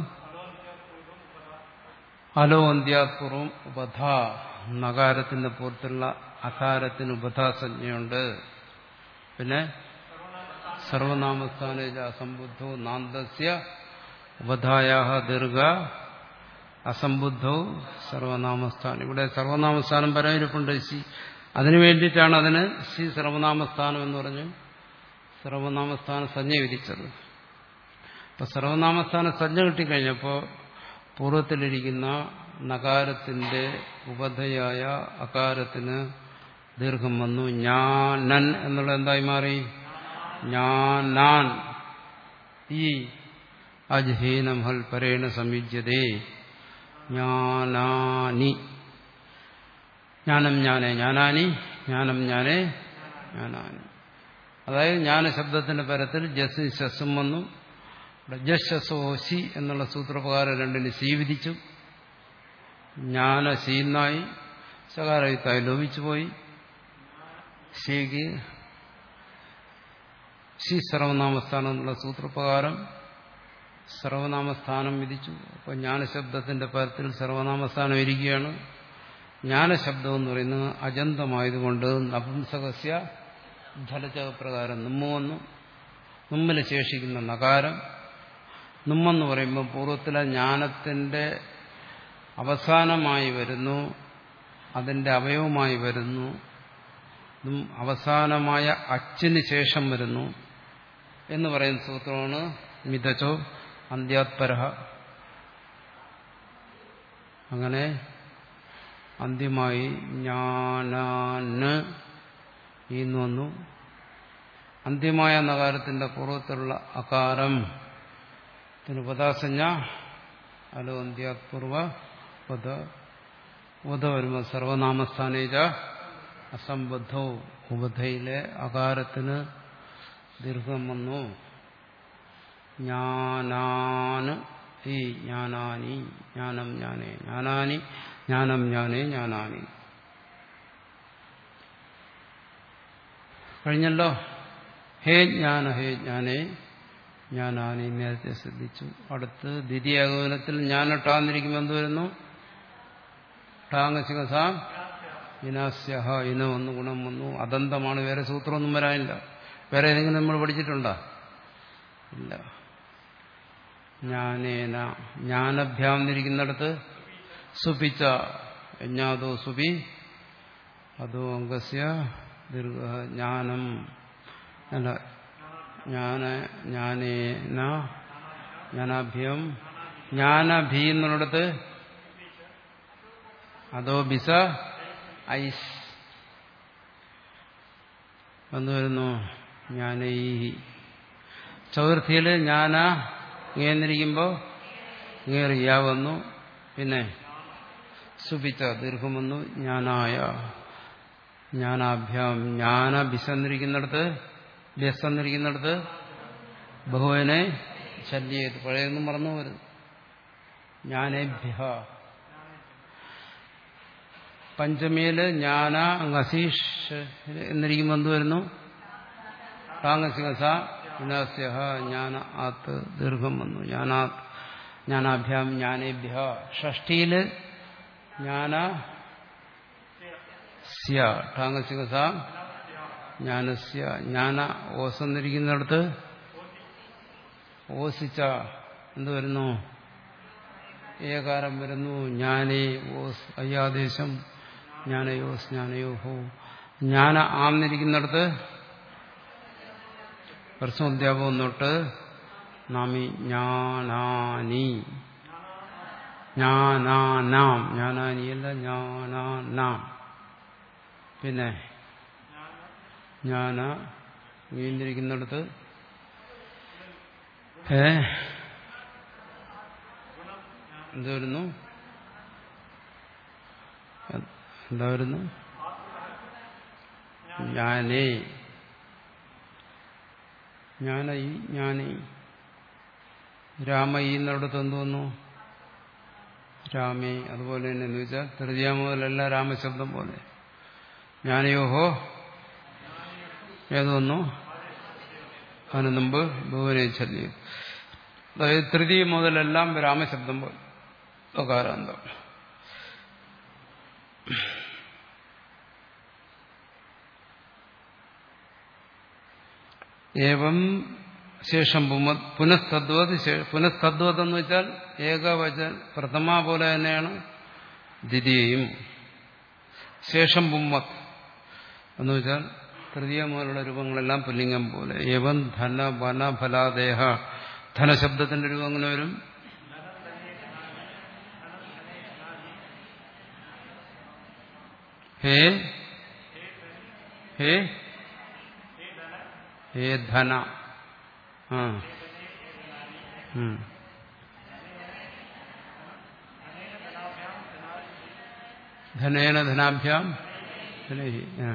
അലോ അന്ത്യാപൂർവം ഉപധ നകാരത്തിന്റെ പുറത്തുള്ള അകാരത്തിന് ഉപധാസഞ്ജയുണ്ട് പിന്നെ സർവനാമസ്ഥാനേജ അസംബുദ്ധോ നാന്തസ്യ ഉപധായാ ദീർഘ അസംബുദ്ധോ സർവനാമസ്ഥാനം ഇവിടെ സർവനാമസ്ഥാനം പരമിരിപ്പുണ്ട് സി അതിനു വേണ്ടിയിട്ടാണ് അതിന് സി സർവനാമസ്ഥാനം എന്ന് പറഞ്ഞ് സർവനാമസ്ഥാന സഞ്ജ വിധിച്ചത് അപ്പൊ സർവനാമസ്ഥാന സഞ്ജ കിട്ടിക്കഴിഞ്ഞപ്പോൾ പൂർവ്വത്തിലിരിക്കുന്ന നകാരത്തിന്റെ ഉപധയായ അകാരത്തിന് ദീർഘം വന്നു ഞാനൻ എന്നുള്ള എന്തായി മാറി ഞാനാൻ ഈ അജ്ഹീനം ഹൽ പരേണ സംയുജ്യതേ ജ്ഞാനാനി ജ്ഞാനം ഞാനേ ജ്ഞാനാനി ജ്ഞാനം ഞാനേ ജ്ഞാനാനി അതായത് ജ്ഞാനശബ്ദത്തിന്റെ പരത്തിൽ ജസ് ശസ്സും വന്നു ഇവിടെ ജസ്സോ സി എന്നുള്ള സൂത്രപ്രകാരം രണ്ടിന് സി വിധിച്ചു ജ്ഞാന സീന്നായി സകാരയുത്തായി ലോപിച്ചു പോയി സിക്ക് സി സർവനാമസ്ഥാനം എന്നുള്ള സൂത്രപ്രകാരം സർവനാമസ്ഥാനം വിധിച്ചു അപ്പോൾ ജ്ഞാനശബ്ദത്തിന്റെ പരത്തിൽ സർവനാമസ്ഥാനം ഇരിക്കുകയാണ് ജ്ഞാനശബ്ദം എന്ന് പറയുന്നത് അജന്തമായതുകൊണ്ട് നപുംസകസ്യ ധലചകപ്രകാരം നുമ്മ വന്നു നുമ്മിൽ ശേഷിക്കുന്ന നകാരം നുമ്മെന്ന് പറയുമ്പോൾ പൂർവ്വത്തിലെ ജ്ഞാനത്തിന്റെ അവസാനമായി വരുന്നു അതിന്റെ അവയവമായി വരുന്നു അവസാനമായ അച്ചിന് ശേഷം വരുന്നു എന്ന് പറയുന്ന സൂത്രമാണ് മിതച്ചോ അന്ത്യാത്പരഹ അങ്ങനെ അന്ത്യമായി ജ്ഞാനാന് ഈന്ന് വന്നു അന്ത്യമായ നകാരത്തിന്റെ പൂർവ്വത്തിലുള്ള അകാരം ഉപദാസഞ്ജ അലോ അന്ത്യാത്പൂർവ പദ ഉദ വരുമ്പോൾ സർവനാമസ്ഥാനേജ അസംബദ്ധോ ഉപധയിലെ അകാരത്തിന് ദീർഘം വന്നു ജ്ഞാനാന് ഈ ജ്ഞാനാനി ജ്ഞാനം ജ്ഞാനേ ജ്ഞാനാനി ജ്ഞാനം ജ്ഞാനേ ജ്ഞാനാനി കഴിഞ്ഞല്ലോ ഹേ ജ്ഞാന ഹേ ജ്ഞാനേ ജ്ഞാനാനി നേരത്തെ ശ്രദ്ധിച്ചു അടുത്ത് ദ്വിതീയാഗമനത്തിൽ ജ്ഞാനട്ടാന്നിരിക്കുമ്പോൾ എന്ത് വരുന്നു ടാങ്ങസികസ വിനാസ്യഹ ഇന വന്നു ഗുണം വന്നു അദന്തമാണ് വേറെ സൂത്രമൊന്നും വരാനില്ല വേറെ ഏതെങ്കിലും നമ്മൾ പഠിച്ചിട്ടുണ്ടോ ഇല്ല ജ്ഞാനേന ജ്ഞാനഭ്യാം എന്നിരിക്കുന്നിടത്ത് സുപിച്ച യജ്ഞാതോ സുപി അതോ അംഗസ്യ ദീർഘ ജ്ഞാനം അല്ല ജ്ഞാന ജ്ഞാനേന ജ്ഞാനാഭ്യം ജ്ഞാനഭീ എന്നുള്ളിടത്ത് അതോ ബിസ ഐസ് വന്നു വരുന്നു ജ്ഞാനൈഹി ചതുർത്ഥിയിൽ ജ്ഞാന ഇങ്ങേന്നിരിക്കുമ്പോൾ ഇങ്ങേറിയ വന്നു പിന്നെ സുപിച്ച ദീർഘം വന്നു ജ്ഞാനായ ജ്ഞാനാഭ്യാം ജ്ഞാന ബിസന്നിരിക്കുന്നിടത്ത് ബിസന്നിരിക്കുന്നിടത്ത് ബഹുവിനെ ശല്യ ചെയ്തു പഴയൊന്നും മറന്നു വരുന്നു ജ്ഞാനേഭ്യ പഞ്ചമിയില് ജ്ഞാന അസീഷ് എന്നിരിക്കുമ്പോൾ എന്ത് വരുന്നു ടാങ്ങസികസ വിനാസ്യ ജ്ഞാന ആത്ത് ദീർഘം വന്നു ജ്ഞാനാത് ജ്ഞാനാഭ്യാം ജ്ഞാനേഭ്യ ഷഷ്ടിയില് ജ്ഞാന സ്യ ടാങ്ങസികസ ജ്ഞാനസ്യ ജ്ഞാന ഓസന്നിരിക്കുന്നിടത്ത് ഓസിച്ച എന്ത് വരുന്നു ഏകാരം വരുന്നു ജ്ഞാനേ ഓസ് അയ്യാദേശം ജ്ഞാനയോസ് ജ്ഞാനയോഹോ ജ്ഞാന ആന്നിരിക്കുന്നിടത്ത് പ്രശ്നോദ്യാപകം തൊട്ട് നാമി ജ്ഞാനാനി ജ്ഞാനാനാം ജ്ഞാനാനിയല്ല ജ്ഞാനാനാം പിന്നെ ജ്ഞാന നീണ്ടിരിക്കുന്നിടത്ത് ഏ എന്ത് വരുന്നു എന്താ വരുന്നു ഞാനേ ജ്ഞാനയി ജ്ഞാനേ രാമയി എന്നിടത്ത് എന്ത് വന്നു രാമേ അതുപോലെ തന്നെ എന്ന് വെച്ചാൽ തൃതീയ മുതലല്ല രാമശബ്ദം പോലെ ജ്ഞാനയോഹോ ഏത് വന്നു അതിന് മുമ്പ് ഭുവനേച്ഛല്യം അതായത് തൃതീയ മുതലെല്ലാം രാമശബ്ദം പോലെ ഒകാരാന്തം ഏവം ശേഷം പുമ- പുനഃതദ്വത് ശേ- പുനഃതദ്വത് എന്ന് വെച്ചാൽ ഏകവചൻ പ്രഥമ പോലെ തന്നെയാണ് ദ്വിതീയയും ശേഷം പുമ്മത് എന്ന് വെച്ചാൽ തൃതീയ മുതലുള്ള രൂപങ്ങളെല്ലാം പുല്ലിംഗം പോലെ ഏവം ധന വന ഫലാദേഹ ധനശബ്ദത്തിന്റെ രൂപം അങ്ങനെ വരും ഹേ ഹേ ഹേ ധന ആ ഉം. ധനേന ധനാഭ്യാം ധനൈ ആ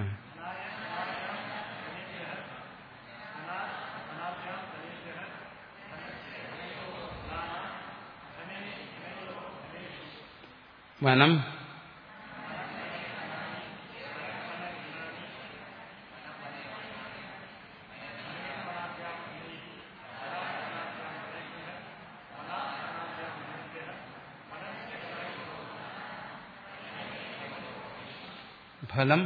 വനം ഫലം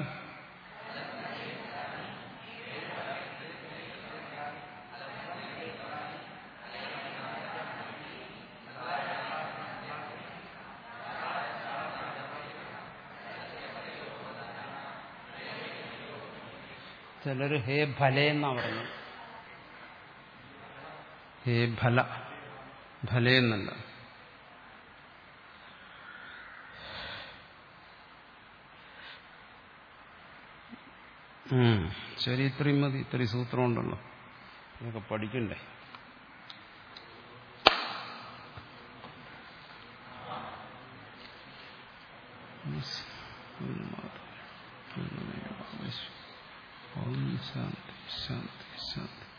ചിലര് ഹേ ഫലേ എന്നാ പറഞ്ഞു ഹേ ഫല ഫലേ എന്നല്ല ഉം. ശരി ഇത്രയും മതി ഇത്രയും സൂത്രം ഉണ്ടല്ലോ ഇതൊക്കെ പഠിക്കണ്ടേ ഓം ശാന്തി ശാന്തി ശാന്തി